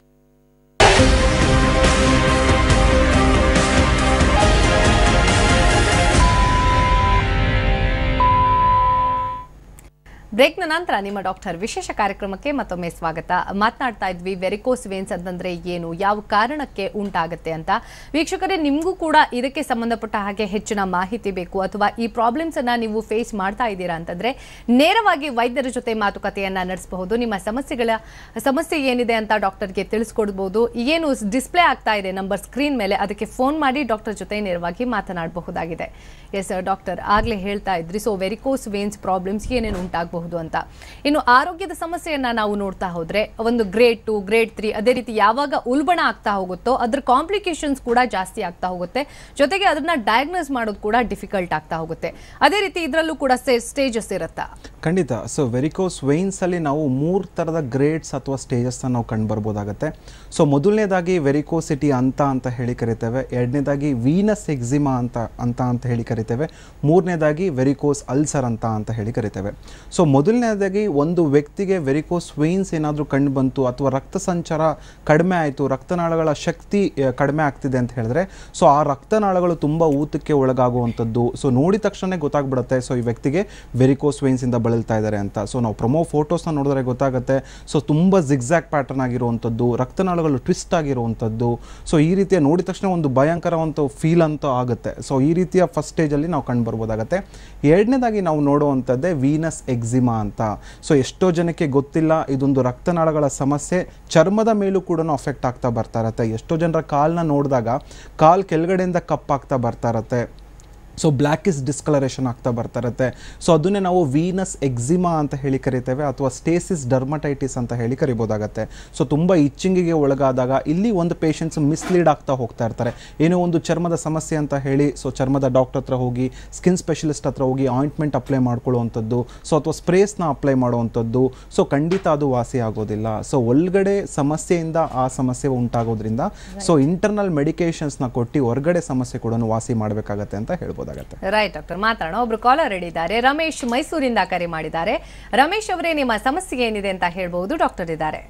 ಬ್ರೇಕ್ನ ನಂತರ ನಿಮ್ಮ ಡಾಕ್ಟರ್ ವಿಶೇಷ ಕಾರ್ಯಕ್ರಮಕ್ಕೆ ಮತ್ತೊಮ್ಮೆ ಸ್ವಾಗತ ಮಾತನಾಡ್ತಾ ಇದ್ವಿ ವೆರಿಕೋಸ್ ವೇನ್ಸ್ ಅಂತಂದ್ರೆ ಏನು ಯಾವ ಕಾರಣಕ್ಕೆ ಉಂಟಾಗುತ್ತೆ ಅಂತ ವೀಕ್ಷಕರೇ ನಿಮಗೂ ಕೂಡ ಇದಕ್ಕೆ ಸಂಬಂಧಪಟ್ಟ ಹಾಗೆ ಹೆಚ್ಚಿನ ಮಾಹಿತಿ ಬೇಕು ಅಥವಾ ಈ ಪ್ರಾಬ್ಲಮ್ಸ್ ಅನ್ನ ನೀವು ಫೇಸ್ ಮಾಡ್ತಾ ಇದ್ದೀರಾ ಅಂತಂದ್ರೆ ನೇರವಾಗಿ ವೈದ್ಯರ ಜೊತೆ ಮಾತುಕತೆಯನ್ನ ನಡೆಸಬಹುದು ನಿಮ್ಮ ಸಮಸ್ಯೆಗಳ ಸಮಸ್ಯೆ ಏನಿದೆ ಅಂತ ಡಾಕ್ಟರ್ಗೆ ತಿಳಿಸ್ಕೊಡ್ಬೋದು ಏನು ಡಿಸ್ಪ್ಲೇ ಆಗ್ತಾ ಇದೆ ನಂಬರ್ ಸ್ಕ್ರೀನ್ ಮೇಲೆ ಅದಕ್ಕೆ ಫೋನ್ ಮಾಡಿ ಡಾಕ್ಟರ್ ಜೊತೆ ನೇರವಾಗಿ ಮಾತನಾಡಬಹುದಾಗಿದೆ ಎಸ್ ಡಾಕ್ಟರ್ ಆಗ್ಲೇ ಹೇಳ್ತಾ ಇದ್ರಿ ಸೊ ವೆರಿಕೋಸ್ ವೇನ್ಸ್ ಪ್ರಾಬ್ಲಮ್ಸ್ ಏನೇನು ಉಂಟಾಗಬಹುದು ಅಂತ ಇನ್ನು ಆರೋಗ್ಯದ ಸಮಸ್ಯೆಯನ್ನ ನಾವು ನೋಡ್ತಾ ಹೋದ್ರೆ ಒಂದು ಗ್ರೇಡ್ ಟು ಗ್ರೇಡ್ ತ್ರೀ ಅದೇ ರೀತಿ ಯಾವಾಗ ಉಲ್ಬಣ ಆಗ್ತಾ ಹೋಗುತ್ತೋ ಅದ್ರ ಕಾಂಪ್ಲಿಕೇಶನ್ಸ್ ಕೂಡ ಜಾಸ್ತಿ ಆಗ್ತಾ ಹೋಗುತ್ತೆ ಜೊತೆಗೆ ಅದನ್ನ ಡಯಾಗ್ನೋಸ್ ಮಾಡೋದು ಕೂಡ ಡಿಫಿಕಲ್ಟ್ ಆಗ್ತಾ ಹೋಗುತ್ತೆ ಅದೇ ರೀತಿ ಇದರಲ್ಲೂ ಕೂಡ ಸ್ಟೇಜಸ್ ಇರುತ್ತಾ ಖಂಡಿತ ಸೊ ವೆರಿಕೋಸ್ ವೇನ್ಸಲ್ಲಿ ನಾವು ಮೂರು ಥರದ ಗ್ರೇಡ್ಸ್ ಅಥವಾ ಸ್ಟೇಜಸ್ನ ನಾವು ಕಂಡು ಬರ್ಬೋದಾಗತ್ತೆ ಸೊ ಮೊದಲನೇದಾಗಿ ವೆರಿಕೋಸಿಟಿ ಅಂತ ಅಂತ ಹೇಳಿ ಕರಿತೇವೆ ಎರಡನೇದಾಗಿ ವೀನಸ್ ಎಕ್ಸಿಮಾ ಅಂತ ಅಂತ ಅಂತ ಹೇಳಿ ಕರಿತೇವೆ ಮೂರನೇದಾಗಿ ವೆರಿಕೋಸ್ ಅಲ್ಸರ್ ಅಂತ ಅಂತ ಹೇಳಿ ಕರಿತೇವೆ ಸೊ ಮೊದಲನೇದಾಗಿ ಒಂದು ವ್ಯಕ್ತಿಗೆ ವೆರಿಕೋಸ್ ವೇನ್ಸ್ ಏನಾದರೂ ಕಂಡು ಬಂತು ಅಥವಾ ರಕ್ತ ಸಂಚಾರ ಕಡಿಮೆ ಆಯಿತು ರಕ್ತನಾಳಗಳ ಶಕ್ತಿ ಆ, ಕಡಿಮೆ ಆಗ್ತಿದೆ ಅಂತ ಹೇಳಿದ್ರೆ ಸೊ ಆ ರಕ್ತನಾಳಗಳು ತುಂಬ ಊತಕ್ಕೆ ಒಳಗಾಗುವಂಥದ್ದು ಸೊ ನೋಡಿದ ತಕ್ಷಣ ಗೊತ್ತಾಗ್ಬಿಡುತ್ತೆ ಸೊ ಈ ವ್ಯಕ್ತಿಗೆ ವೆರಿಕೋಸ್ ವೇನ್ಸಿಂದ ಬಳಲ್ತಾ ಇದ್ದಾರೆ ಅಂತ ಸೊ ನಾವು ಪ್ರೊಮೋ ಫೋಟೋಸ್ನ ನೋಡಿದ್ರೆ ಗೊತ್ತಾಗುತ್ತೆ ಸೊ ತುಂಬ ಜಿಗ್ಸಾಕ್ ಪ್ಯಾಟರ್ನ್ ಆಗಿರುವಂಥದ್ದು ರಕ್ತನಾಳಗಳು ಟ್ವಿಸ್ಟ್ ಆಗಿರುವಂಥದ್ದು ಸೊ ಈ ರೀತಿಯ ನೋಡಿದ ತಕ್ಷಣ ಒಂದು ಭಯಂಕರವಂತ ಫೀಲ್ ಅಂತ ಆಗುತ್ತೆ ಸೊ ಈ ರೀತಿಯ ಫಸ್ಟ್ ಸ್ಟೇಜಲ್ಲಿ ನಾವು ಕಂಡು ಬರ್ಬೋದಾಗತ್ತೆ ಎರಡನೇದಾಗಿ ನಾವು ನೋಡುವಂಥದ್ದೇ ವೀನಸ್ ಎಕ್ಸಿಮಾ ಅಂತ ಸೊ ಎಷ್ಟೋ ಜನಕ್ಕೆ ಗೊತ್ತಿಲ್ಲ ಇದೊಂದು ರಕ್ತನಾಳಗಳ ಸಮಸ್ಯೆ ಚರ್ಮದ ಮೇಲೂ ಕೂಡ ಅಫೆಕ್ಟ್ ಆಗ್ತಾ ಬರ್ತಾ ಇರತ್ತೆ ಎಷ್ಟೋ ಜನರ ಕಾಲ್ನ ನೋಡಿದಾಗ ಕಾಲ್ ಕೆಳಗಡೆಯಿಂದ ಕಪ್ಪಾಗ್ತಾ ಬರ್ತಾ ಇರತ್ತೆ ಸೊ ಬ್ಲ್ಯಾಕಿಸ್ ಡಿಸ್ಕಲರೇಷನ್ ಆಗ್ತಾ ಬರ್ತಾ ಇರುತ್ತೆ ಸೊ ಅದನ್ನೇ ನಾವು ವೀನಸ್ ಎಕ್ಸಿಮಾ ಅಂತ ಹೇಳಿ ಕರಿತೇವೆ ಅಥವಾ ಸ್ಟೇಸಿಸ್ ಡರ್ಮಟೈಟಿಸ್ ಅಂತ ಹೇಳಿ ಕರಿಬೋದಾಗತ್ತೆ ಸೊ ತುಂಬ ಇಚ್ಚಿಂಗಿಗೆ ಒಳಗಾದಾಗ ಇಲ್ಲಿ ಒಂದು ಪೇಷಂಟ್ಸ್ ಮಿಸ್ಲೀಡ್ ಆಗ್ತಾ ಹೋಗ್ತಾ ಇರ್ತಾರೆ ಏನೋ ಒಂದು ಚರ್ಮದ ಸಮಸ್ಯೆ ಅಂತ ಹೇಳಿ ಸೊ ಚರ್ಮದ ಡಾಕ್ಟರ್ ಹತ್ರ ಹೋಗಿ ಸ್ಕಿನ್ ಸ್ಪೆಷಲಿಸ್ಟ್ ಹತ್ರ ಹೋಗಿ ಆಯಿಂಟ್ಮೆಂಟ್ ಅಪ್ಲೈ ಮಾಡ್ಕೊಳ್ಳುವಂಥದ್ದು ಸೊ ಅಥವಾ ಸ್ಪ್ರೇಸ್ನ ಅಪ್ಲೈ ಮಾಡುವಂಥದ್ದು ಸೊ ಖಂಡಿತ ಅದು ವಾಸಿ ಆಗೋದಿಲ್ಲ ಸೊ ಒಳಗಡೆ ಸಮಸ್ಯೆಯಿಂದ ಆ ಸಮಸ್ಯೆ ಉಂಟಾಗೋದ್ರಿಂದ ಸೊ ಇಂಟರ್ನಲ್ ಮೆಡಿಕೇಶನ್ಸ್ನ ಕೊಟ್ಟು ಹೊರಗಡೆ ಸಮಸ್ಯೆ ಕೂಡ ವಾಸಿ ಮಾಡಬೇಕಾಗತ್ತೆ ಅಂತ ಹೇಳ್ಬೋದಾಗತ್ತೆ ರೈಟ್ ಡಾಕ್ಟರ್ ಮಾತಾಡೋಣ ಒಬ್ರು ಕಾಲರ್ ಇದ್ದಾರೆ ರಮೇಶ್ ಮೈಸೂರಿಂದ ಕರೆ ಮಾಡಿದ್ದಾರೆ ರಮೇಶ್ ಅವರೇ ನಿಮ್ಮ ಸಮಸ್ಯೆ ಏನಿದೆ ಅಂತ ಹೇಳ್ಬಹುದು ಡಾಕ್ಟರ್ ಇದ್ದಾರೆ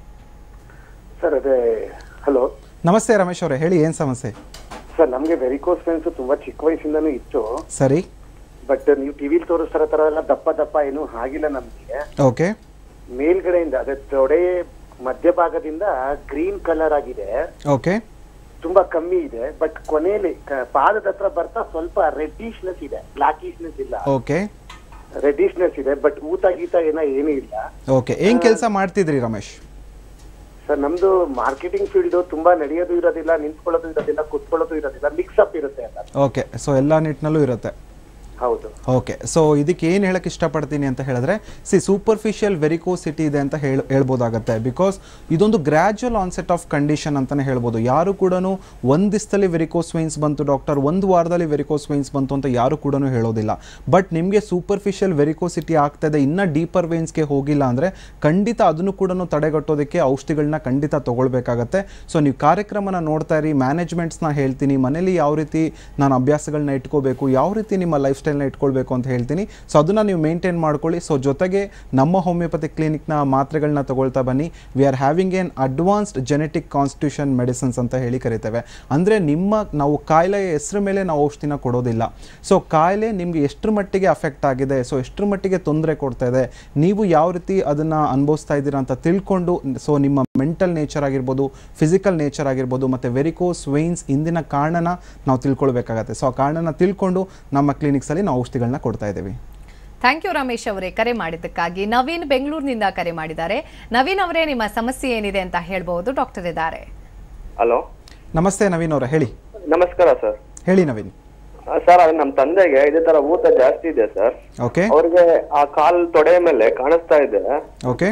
ಸರ್ ಅದೇ ಹಲೋ ನಮಸ್ತೆ ರಮೇಶ್ ಅವರೇ ಹೇಳಿ ಏನು ಸಮಸ್ಯೆ ಸರ್ ನಮ್ಗೆ ವೆರಿಕೋಸ್ ವೆನ್ಸ್ ತುಂಬಾ ಚಿಕ್ಕ ವಯಸ್ಸಿಂದನೂ ಇತ್ತು ಸರಿ ಬಟ್ ನೀವು ಟಿವಿಲಿ ತೋರಿಸ್ತಾರ ತರ ಎಲ್ಲ ದಪ್ಪ ದಪ್ಪ ಏನು ಆಗಿಲ್ಲ ನಮ್ಗೆ ಓಕೆ ಮೇಲ್ಗಡೆಯಿಂದ ಅದೇ ತೊಡೆ ಮಧ್ಯಭಾಗದಿಂದ ಗ್ರೀನ್ ಕಲರ್ ಆಗಿದೆ ಓಕೆ ತುಂಬಾ ಕಮ್ಮಿ ಇದೆ ಬಟ್ ಕೊನೆಯಲ್ಲಿ ಕ- ಪಾದದ ಹತ್ರ ಬರ್ತಾ ಸ್ವಲ್ಪ ರೆಡ್ಡಿಶ್ನೆಸ್ ಇದೆ ಬ್ಲಾಕಿಶ್ನೆಸ್ ಇಲ್ಲ ಓಕೆ ರೆಡ್ಡಿಶ್ನೆಸ್ ಇದೆ ಬಟ್ ಊತ ಗೀತ ಏನೋ ಏನೂ ಇಲ್ಲ ಓಕೆ ಏನು ಕೆಲಸ ಮಾಡ್ತಿದ್ರಿ ರಮೇಶ್ ಸರ್ ನಮ್ದು ಮಾರ್ಕೆಟಿಂಗ್ ಫೀಲ್ಡ್ ತುಂಬಾ ನಡೆಯೋದು ಇರೋದಿಲ್ಲ ನಿಂತ್ಕೊಳ್ಳೋದು ಇರೋದಿಲ್ಲ ಕುತ್ಕೊಳ್ಳೋದು ಇರೋದಿಲ್ಲ ಮಿಕ್ಸ್ ಅಪ್ ಇರುತ್ತೆ ಎಲ್ಲ ಓಕೆ ಸೊ ಎಲ್ಲ ನಿಟ್ಟಿನಲ್ಲೂ ಇರುತ್ತೆ ಹೌದು ಓಕೆ ಸೊ ಇದಕ್ಕೆ ಏನು ಹೇಳಕ್ಕೆ ಇಷ್ಟಪಡ್ತೀನಿ ಅಂತ ಹೇಳಿದ್ರೆ ಸಿ ಸೂಪರ್ಫಿಷಿಯಲ್ ವೆರಿಕೋಸಿಟಿ ಇದೆ ಅಂತ ಹೇಳ ಹೇಳ್ಬೋದಾಗತ್ತೆ ಬಿಕಾಸ್ ಇದೊಂದು ಗ್ರ್ಯಾಜುವಲ್ ಆನ್ಸೆಟ್ ಆಫ್ ಕಂಡೀಷನ್ ಅಂತಲೇ ಹೇಳ್ಬೋದು ಯಾರು ಕೂಡ ಒಂದು ದಿವಸದಲ್ಲಿ ವೆರಿಕೋಸ್ ವೈನ್ಸ್ ಬಂತು ಡಾಕ್ಟರ್ ಒಂದು ವಾರದಲ್ಲಿ ವೆರಿಕೋಸ್ ವೈನ್ಸ್ ಬಂತು ಅಂತ ಯಾರು ಕೂಡ ಹೇಳೋದಿಲ್ಲ ಬಟ್ ನಿಮಗೆ ಸೂಪರ್ಫಿಷಿಯಲ್ ವೆರಿಕೋಸಿಟಿ ಆಗ್ತಾ ಇದೆ ಇನ್ನೂ ಡೀಪರ್ ವೇನ್ಸ್ಗೆ ಹೋಗಿಲ್ಲ ಅಂದರೆ ಖಂಡಿತ ಅದನ್ನು ಕೂಡ ತಡೆಗಟ್ಟೋದಕ್ಕೆ ಔಷಧಿಗಳನ್ನ ಖಂಡಿತ ತಗೊಳ್ಬೇಕಾಗತ್ತೆ ಸೊ ನೀವು ಕಾರ್ಯಕ್ರಮನ ನೋಡ್ತಾ ಇರಿ ಮ್ಯಾನೇಜ್ಮೆಂಟ್ಸ್ನ ಹೇಳ್ತೀನಿ ಮನೇಲಿ ಯಾವ ರೀತಿ ನಾನು ಅಭ್ಯಾಸಗಳನ್ನ ಇಟ್ಕೋಬೇಕು ಯಾವ ರೀತಿ ನಿಮ್ಮ ಲೈಫ್ ಸ್ಟೈಲ್ನ ಇಟ್ಕೊಳ್ಬೇಕು ಅಂತ ಹೇಳ್ತೀನಿ ಸೊ ಅದನ್ನು ನೀವು ಮೇಂಟೈನ್ ಮಾಡ್ಕೊಳ್ಳಿ ಸೊ ಜೊತೆಗೆ ನಮ್ಮ ಹೋಮಿಯೋಪತಿ ಕ್ಲಿನಿಕ್ನ ಮಾತ್ರೆಗಳನ್ನ ತಗೊಳ್ತಾ ಬನ್ನಿ we are having an advanced genetic constitution medicines ಅಂತ ಹೇಳಿ ಕರಿತೇವೆ ಅಂದರೆ ನಿಮ್ಮ ನಾವು ಕಾಯಿಲೆಯ ಹೆಸರು ಮೇಲೆ ನಾವು ಔಷಧಿನ ಕೊಡೋದಿಲ್ಲ ಸೊ ಕಾಯಿಲೆ ನಿಮಗೆ ಎಷ್ಟರ ಮಟ್ಟಿಗೆ ಅಫೆಕ್ಟ್ ಆಗಿದೆ ಸೊ ಎಷ್ಟರ ಮಟ್ಟಿಗೆ ತೊಂದರೆ ಕೊಡ್ತಾ ಇದೆ ನೀವು ಯಾವ ರೀತಿ ಅದನ್ನು ಅನುಭವಿಸ್ತಾ ಇದ್ದೀರಾ ಅಂತ ತಿಳ್ಕೊಂಡು ಸೊ ನಿಮ್ಮ ಮೆಂಟಲ್ ನೇಚರ್ ಆಗಿರ್ಬೋದು ಫಿಸಿಕಲ್ ನೇಚರ್ ಆಗಿರ್ಬೋದು ಮತ್ತು ವೆರಿಕೋಸ್ ವೈನ್ಸ್ ಇಂದಿನ ಕಾರಣನ ನಾವು ತಿಳ್ಕೊಳ್ಬೇಕಾಗತ್ತೆ ಸೊ ಆ ಕಾರಣನ ತಿಳ್ಕೊಂಡು ನಮ್ಮ ಕ್ಲಿನಿಕ್ಸಲ್ಲಿ ನಾವು ಔಷಧಿಗಳನ್ನ ಕೊಡ್ತಾ ಇದ್ದೀವಿ ಥ್ಯಾಂಕ್ ಯು ರಮೇಶ್ ಅವರೇ ಕರೆ ಮಾಡಿದ್ದಕ್ಕಾಗಿ ನವೀನ್ ಬೆಂಗಳೂರಿನಿಂದ ಕರೆ ಮಾಡಿದ್ದಾರೆ ನವೀನ್ ಅವರೇ ನಿಮ್ಮ ಸಮಸ್ಯೆ ಏನಿದೆ ಅಂತ ಹೇಳ್ಬಹುದು ಡಾಕ್ಟರ್ ಇದ್ದಾರೆ ಹಲೋ ನಮಸ್ತೆ ನವೀನ್ ಅವರೇ ಹೇಳಿ ನಮಸ್ಕಾರ ಸರ್ ಹೇಳಿ ನವೀನ್ ಸರ್ ಅದು ನಮ್ಮ ತಂದೆಗೆ ಇದೇ ತರ ಊತ ಜಾಸ್ತಿ ಇದೆ ಸರ್ ಓಕೆ ಅವ್ರಿಗೆ ಆ ಕಾಲ್ ತೊಡೆ ಮೇಲೆ ಕಾಣಿಸ್ತಾ ಇದೆ ಓಕೆ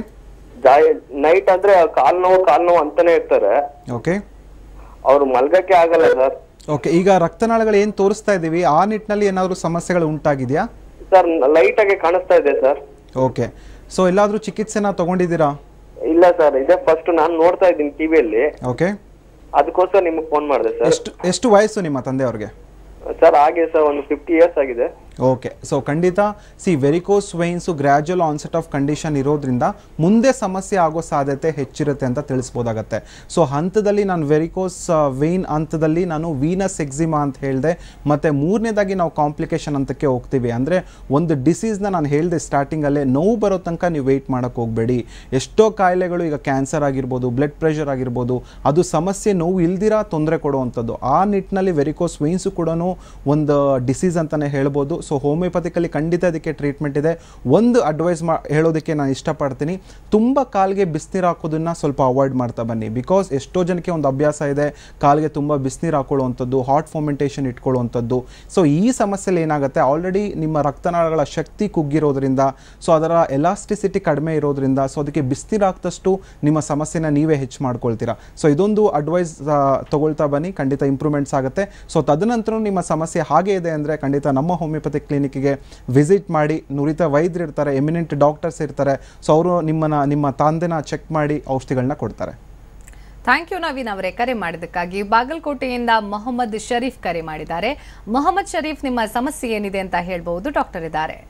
ನೈಟ್ ಆದ್ರೆ ಆ ಕಾಲ್ ನೋವು ಕಾಲ್ ನೋವು ಅಂತಾನೆ ಇರ್ತಾರೆ ಓಕೆ ಅವ್ರು ಮಲ್ಗಕ್ಕೆ ಆಗಲ್ಲ ಸರ್ ಓಕೆ ಈಗ ರಕ್ತನಾಳಗಳು ಏನು ತೋರಿಸ್ತಾ ಇದ್ದೀವಿ ಆ ನಿಟ್ಟಿನಲ್ಲಿ ಏನಾದರೂ ಸಮಸ್ಯೆಗಳು ಉಂಟಾಗಿದೆಯಾ ಸರ್ ಲೈಟ್ ಆಗಿ ಕಾಣಿಸ್ತಾ ಇದೆ ಸರ್ ಓಕೆ ಸೊ ಎಲ್ಲಾದರೂ ಚಿಕಿತ್ಸೆನ ತಗೊಂಡಿದ್ದೀರಾ ಇಲ್ಲ ಸರ್ ಇದೇ ಫಸ್ಟ್ ನಾನು ನೋಡ್ತಾ ಇದ್ದೀನಿ ಟಿವಿಯಲ್ಲಿ ಓಕೆ ಅದಕ್ಕೋಸ್ಕರ ನಿಮಗೆ ಫೋನ್ ಮಾಡಿದೆ ಸರ್ ಎಷ್ಟು ಎಷ್ಟು ವಯಸ್ಸು ನಿಮ್ಮ ತಂದೆಯವ್ರಿಗೆ ಸರ್ ಆಗಿದೆ ಸರ್ ಒಂದು ಫಿಫ್ಟಿ ಇಯರ್ಸ್ ಆಗಿದೆ ಓಕೆ ಸೊ ಖಂಡಿತ see varicose veins gradual onset of condition ಇರೋದ್ರಿಂದ ಮುಂದೆ ಸಮಸ್ಯೆ ಆಗೋ ಸಾಧ್ಯತೆ ಹೆಚ್ಚಿರುತ್ತೆ ಅಂತ ತಿಳಿಸ್ಬೋದಾಗತ್ತೆ ಸೊ ಹಂತದಲ್ಲಿ ನಾನು ವೆರಿಕೋಸ್ ವೆಯ್ನ್ ಹಂತದಲ್ಲಿ ನಾನು ವೀನಸ್ ಎಕ್ಸಿಮಾ ಅಂತ ಹೇಳಿದೆ ಮತ್ತು ಮೂರನೇದಾಗಿ ನಾವು ಕಾಂಪ್ಲಿಕೇಶನ್ ಅಂತಕ್ಕೆ ಹೋಗ್ತೀವಿ ಅಂದರೆ ಒಂದು ಡಿಸೀಸ್ನ ನಾನು ಹೇಳಿದೆ ಸ್ಟಾರ್ಟಿಂಗಲ್ಲೇ ನೋವು ಬರೋ ತನಕ ನೀವು ವೆಯ್ಟ್ ಮಾಡೋಕ್ಕೆ ಹೋಗಬೇಡಿ ಎಷ್ಟೋ ಕಾಯಿಲೆಗಳು ಈಗ ಕ್ಯಾನ್ಸರ್ ಆಗಿರ್ಬೋದು ಬ್ಲಡ್ ಪ್ರೆಷರ್ ಆಗಿರ್ಬೋದು ಅದು ಸಮಸ್ಯೆ ನೋವು ಇಲ್ದಿರಾ ತೊಂದರೆ ಕೊಡುವಂಥದ್ದು ಆ ನಿಟ್ಟಿನಲ್ಲಿ ವೆರಿಕೋಸ್ ವೈನ್ಸು ಕೂಡ ಒಂದು ಡಿಸೀಸ್ ಅಂತಲೇ ಹೇಳ್ಬೋದು ಸೊ ಹೋಮಿಯೋಪತಿಕಲ್ಲಿ ಖಂಡಿತ ಅದಕ್ಕೆ ಟ್ರೀಟ್ಮೆಂಟ್ ಇದೆ ಒಂದು ಅಡ್ವೈಸ್ ಮಾ ಹೇಳೋದಕ್ಕೆ ನಾನು ಇಷ್ಟಪಡ್ತೀನಿ ತುಂಬ ಕಾಲಿಗೆ ಬಿಸಿನೀರು ಹಾಕೋದನ್ನ ಸ್ವಲ್ಪ ಅವಾಯ್ಡ್ ಮಾಡ್ತಾ ಬನ್ನಿ ಬಿಕಾಸ್ ಎಷ್ಟೋ ಜನಕ್ಕೆ ಒಂದು ಅಭ್ಯಾಸ ಇದೆ ಕಾಲಿಗೆ ತುಂಬ ಬಿಸಿನೀರು ಹಾಕೊಳ್ಳುವಂಥದ್ದು ಹಾಟ್ ಫರ್ಮೆಂಟೇಷನ್ ಇಟ್ಕೊಳ್ಳುವಂಥದ್ದು ಸೊ ಈ ಸಮಸ್ಯೆಲಿ ಏನಾಗುತ್ತೆ ಆಲ್ರೆಡಿ ನಿಮ್ಮ ರಕ್ತನಾಳಗಳ ಶಕ್ತಿ ಕುಗ್ಗಿರೋದ್ರಿಂದ ಸೊ ಅದರ ಎಲಾಸ್ಟಿಸಿಟಿ ಕಡಿಮೆ ಇರೋದ್ರಿಂದ ಸೊ ಅದಕ್ಕೆ ಬಿಸಿನೀರು ಹಾಕಿದಷ್ಟು ನಿಮ್ಮ ಸಮಸ್ಯೆನ ನೀವೇ ಹೆಚ್ಚು ಮಾಡ್ಕೊಳ್ತೀರಾ ಸೊ ಇದೊಂದು ಅಡ್ವೈಸ್ ತಗೊಳ್ತಾ ಬನ್ನಿ ಖಂಡಿತ ಇಂಪ್ರೂವ್ಮೆಂಟ್ಸ್ ಆಗುತ್ತೆ ಸೊ ತದನಂತರ ನಿಮ್ಮ ಸಮಸ್ಯೆ ಹಾಗೆ ಇದೆ ಅಂದರೆ ಖಂಡಿತ ನಮ್ಮ ಹೋಮಿಯೋಪತಿ ಕ್ಲಿನಿಕ್ಗೆ ವಿಸಿಟ್ ಮಾಡಿ ನುರಿತ ವೈದ್ಯರು ಇರ್ತಾರೆ ಎಮಿನೆಂಟ್ ಡಾಕ್ಟರ್ಸ್ ಇರ್ತಾರೆ ಸೊ ಅವರು ನಿಮ್ಮನ್ನ ನಿಮ್ಮ ತಂದೆನ ಚೆಕ್ ಮಾಡಿ ಔಷಧಿಗಳನ್ನ ಕೊಡ್ತಾರೆ ಥ್ಯಾಂಕ್ ಯು ನವೀನ್ ಅವರೇ ಕರೆ ಮಾಡಿದ್ದಕ್ಕಾಗಿ ಬಾಗಲಕೋಟೆಯಿಂದ ಮೊಹಮ್ಮದ್ ಶರೀಫ್ ಕರೆ ಮಾಡಿದ್ದಾರೆ ಮೊಹಮ್ಮದ್ ಶರೀಫ್ ನಿಮ್ಮ ಸಮಸ್ಯೆ ಏನಿದೆ ಅಂತ ಹೇಳ್ಬಹುದು ಡಾಕ್ಟರ್ ಇದ್ದಾರೆ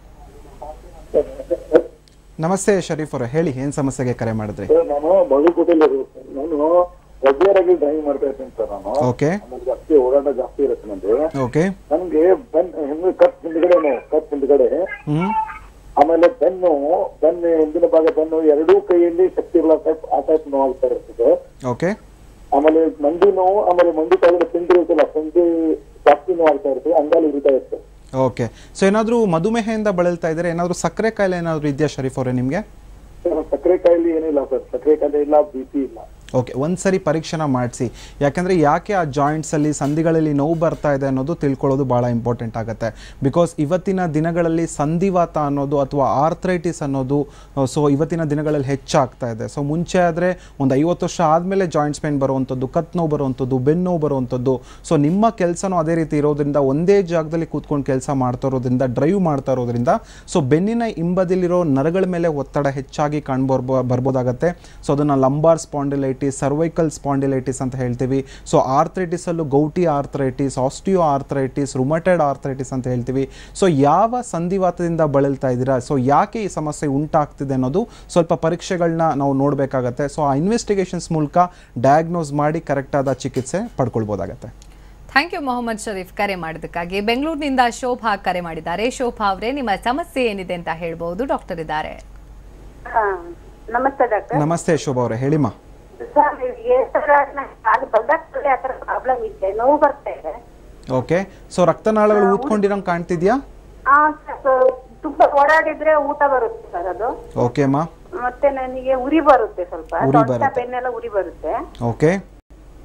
ನಮಸ್ತೆ ಶರೀಫ್ ಅವರೇ ಹೇಳಿ ಏನು ಸಮಸ್ಯೆಗೆ ಕರೆ ಮಾಡಿದ್ರಿ ಸರ್ ನಾನು ಬಾಗಲಕೋಟೆಯಲ್ಲಿ ನಾನು ರೆಗ್ಯುಲರ್ ಆಗಿ ಡ್ರೈವಿಂಗ್ ಮಾಡ್ತಾ ಇರ್ತೀನಿ ಸರ್ ನಾನು ಓಕೆ ಆಮೇಲೆ ಜಾಸ್ತಿ ಓಡಾಟ ಜಾಸ್ತಿ ಇರುತ್ತೆ ನಂದು ಓಕೆ ನನ್ಗೆ ಬೆನ್ ಹಿಂದೆ ಕತ್ ಹಿಂದ್ಗಡೆ ನೋವು ಕತ್ ಹಿಂದ್ಗಡೆ ಹ್ಞೂ ಆಮೇಲೆ ಬೆನ್ನು ಬೆನ್ನು ಹಿಂದಿನ ಭಾಗ ಬೆನ್ನು ಎರಡೂ ಕೈಯಲ್ಲಿ ಶಕ್ತಿ ಇಲ್ಲ ಟೈಪ್ ಆ ಟೈಪ್ ನೋವು ಆಗ್ತಾ ಇರ್ತದೆ ಓಕೆ ಆಮೇಲೆ ಮಂಡಿ ನೋವು ಆಮೇಲೆ ಮಂಡಿ ಕೆಳಗಡೆ ಪಿಂಡಿ ಇರುತ್ತಲ್ಲ ಪಿಂಡಿ ಜಾಸ್ತಿ ನೋವು ಆಗ್ತಾ ಇರ್ತದೆ ಅಂಗಾಲು ಉರಿತಾ ಇರ್ತದೆ ಓಕೆ ಸೊ ಏನಾದರೂ ಮಧುಮೇಹದಿಂದ ಬಳಲ್ತಾ ಇದ್ದಾರೆ ಏನಾದರೂ ಸಕ್ಕರೆ ಕಾಯಿಲೆ ಏನಾದರೂ ಇದೆಯಾ ಶರೀಫ್ ಅವರೇ ನಿಮಗೆ ಸರ್ ಸಕ್ಕರೆ ಕಾಯಿಲೆ ಏನಿಲ್ಲ ಸರ್ ಸಕ್ಕರೆ ಕಾಯಿಲೆ ಇಲ್ಲ ಬಿ ಪಿ ಇಲ್ಲ ಓಕೆ ಒಂದು ಸರಿ ಪರೀಕ್ಷೆನ ಮಾಡಿಸಿ ಯಾಕಂದರೆ ಯಾಕೆ ಆ ಜಾಯಿಂಟ್ಸಲ್ಲಿ ಸಂಧಿಗಳಲ್ಲಿ ನೋವು ಬರ್ತಾ ಇದೆ ಅನ್ನೋದು ತಿಳ್ಕೊಳ್ಳೋದು ಭಾಳ ಇಂಪಾರ್ಟೆಂಟ್ ಆಗುತ್ತೆ ಬಿಕಾಸ್ ಇವತ್ತಿನ ದಿನಗಳಲ್ಲಿ ಸಂಧಿವಾತ ಅನ್ನೋದು ಅಥವಾ ಆರ್ಥ್ರೈಟಿಸ್ ಅನ್ನೋದು ಸೊ ಇವತ್ತಿನ ದಿನಗಳಲ್ಲಿ ಹೆಚ್ಚಾಗ್ತಾ ಇದೆ ಸೊ ಮುಂಚೆ ಆದರೆ ಒಂದು ಐವತ್ತು ವರ್ಷ ಆದಮೇಲೆ ಜಾಯಿಂಟ್ಸ್ ಪೇನ್ ಬರುವಂಥದ್ದು ಕತ್ ನೋವು ಬರುವಂಥದ್ದು ಬೆನ್ನು ನೋವು ಬರುವಂಥದ್ದು ಸೊ ನಿಮ್ಮ ಕೆಲಸನೂ ಅದೇ ರೀತಿ ಇರೋದ್ರಿಂದ ಒಂದೇ ಜಾಗದಲ್ಲಿ ಕೂತ್ಕೊಂಡು ಕೆಲಸ ಮಾಡ್ತಾ ಇರೋದ್ರಿಂದ ಡ್ರೈವ್ ಮಾಡ್ತಾ ಇರೋದ್ರಿಂದ ಸೊ ಬೆನ್ನಿನ ಹಿಂಬದಿಲಿರೋ ನರಗಳ ಮೇಲೆ ಒತ್ತಡ ಹೆಚ್ಚಾಗಿ ಕಾಣ್ಬರ್ಬೋ ಬರ್ಬೋದಾಗತ್ತೆ ಸೊ ಅದನ್ನು ಲಂಬಾರ್ ಸ್ಪಾಂಡಿಲೈಟಿಸ್ ಸರ್ವೈಕಲ್ ಸ್ಪಾಂಡಿಲೈಟಿಸ್ ಅಂತ ಹೇಳ್ತೀವಿ ಸೊ ಆರ್ಥ್ರೈಟಿಸಲ್ಲೂ gouty arthritis osteoarthritis rheumatoid arthritis ಅಂತ ಹೇಳ್ತೀವಿ ಸೊ ಯಾವ ಸಂಧಿವಾತದಿಂದ ಬಳಲ್ತಾ ಇದ್ದೀರಾ ಸೊ ಯಾಕೆ ಈ ಸಮಸ್ಯೆ ಉಂಟಾಗ್ತಿದೆ ಅನ್ನೋದು ಸ್ವಲ್ಪ ಪರೀಕ್ಷೆಗಳನ್ನ ನಾವು ನೋಡಬೇಕಾಗತ್ತೆ ಸೊ ಆ ಇನ್ವೆಸ್ಟಿಗೇಷನ್ಸ್ ಮೂಲಕ ಡಯಾಗ್ನೋಸ್ ಮಾಡಿ ಕರೆಕ್ಟಾದ ಚಿಕಿತ್ಸೆ ಪಡ್ಕೊಳ್ಬೋದಾಗತ್ತೆ ಥ್ಯಾಂಕ್ ಯು ಮೊಹಮ್ಮದ್ ಶರೀಫ್ ಕರೆ ಮಾಡಿದ್ದಕ್ಕಾಗಿ ಬೆಂಗಳೂರಿನಿಂದ ಶೋಭಾ ಕರೆ ಮಾಡಿದ್ದಾರೆ ಶೋಭಾ ಅವರೇ ನಿಮ್ಮ ಸಮಸ್ಯೆ ಏನಿದೆ ಅಂತ ಹೇಳ್ಬಹುದು ಡಾಕ್ಟರ್ ಇದ್ದಾರೆ ನಮಸ್ತೆ ಡಾಕ್ಟರ್ ನಮಸ್ತೆ ಶೋಭಾ ಅವರೇ ಹೇಳಿಮ್ಮ ಸರ್ ನಿಮ್ಗೆ ಸರ್ ಕಾಲು ಬಲ್ದಾಗ್ತದೆ ಆ ಥರ ಪ್ರಾಬ್ಲಮ್ ಇದೆ ನೋವು ಬರ್ತಾ ಇದೆ ಓಕೆ ಸೊ ರಕ್ತನಾಳಗಳು ಊದ್ಕೊಂಡಿರಂಗೆ ಕಾಣ್ತಿದ್ಯಾ ಆ ಸರ್ ತುಂಬಾ ಓಡಾಡಿದ್ರೆ ಊಟ ಬರುತ್ತೆ ಸರ್ ಅದು ಓಕೆ ಅಮ್ಮ ಮತ್ತೆ ನನಗೆ ಉರಿ ಬರುತ್ತೆ ಸ್ವಲ್ಪ ಉರಿ ಸೊಂಟ ಬರುತ್ತೆ. ಬೆನ್ನೆಲ್ಲ ಉರಿ ಬರುತ್ತೆ ಓಕೆ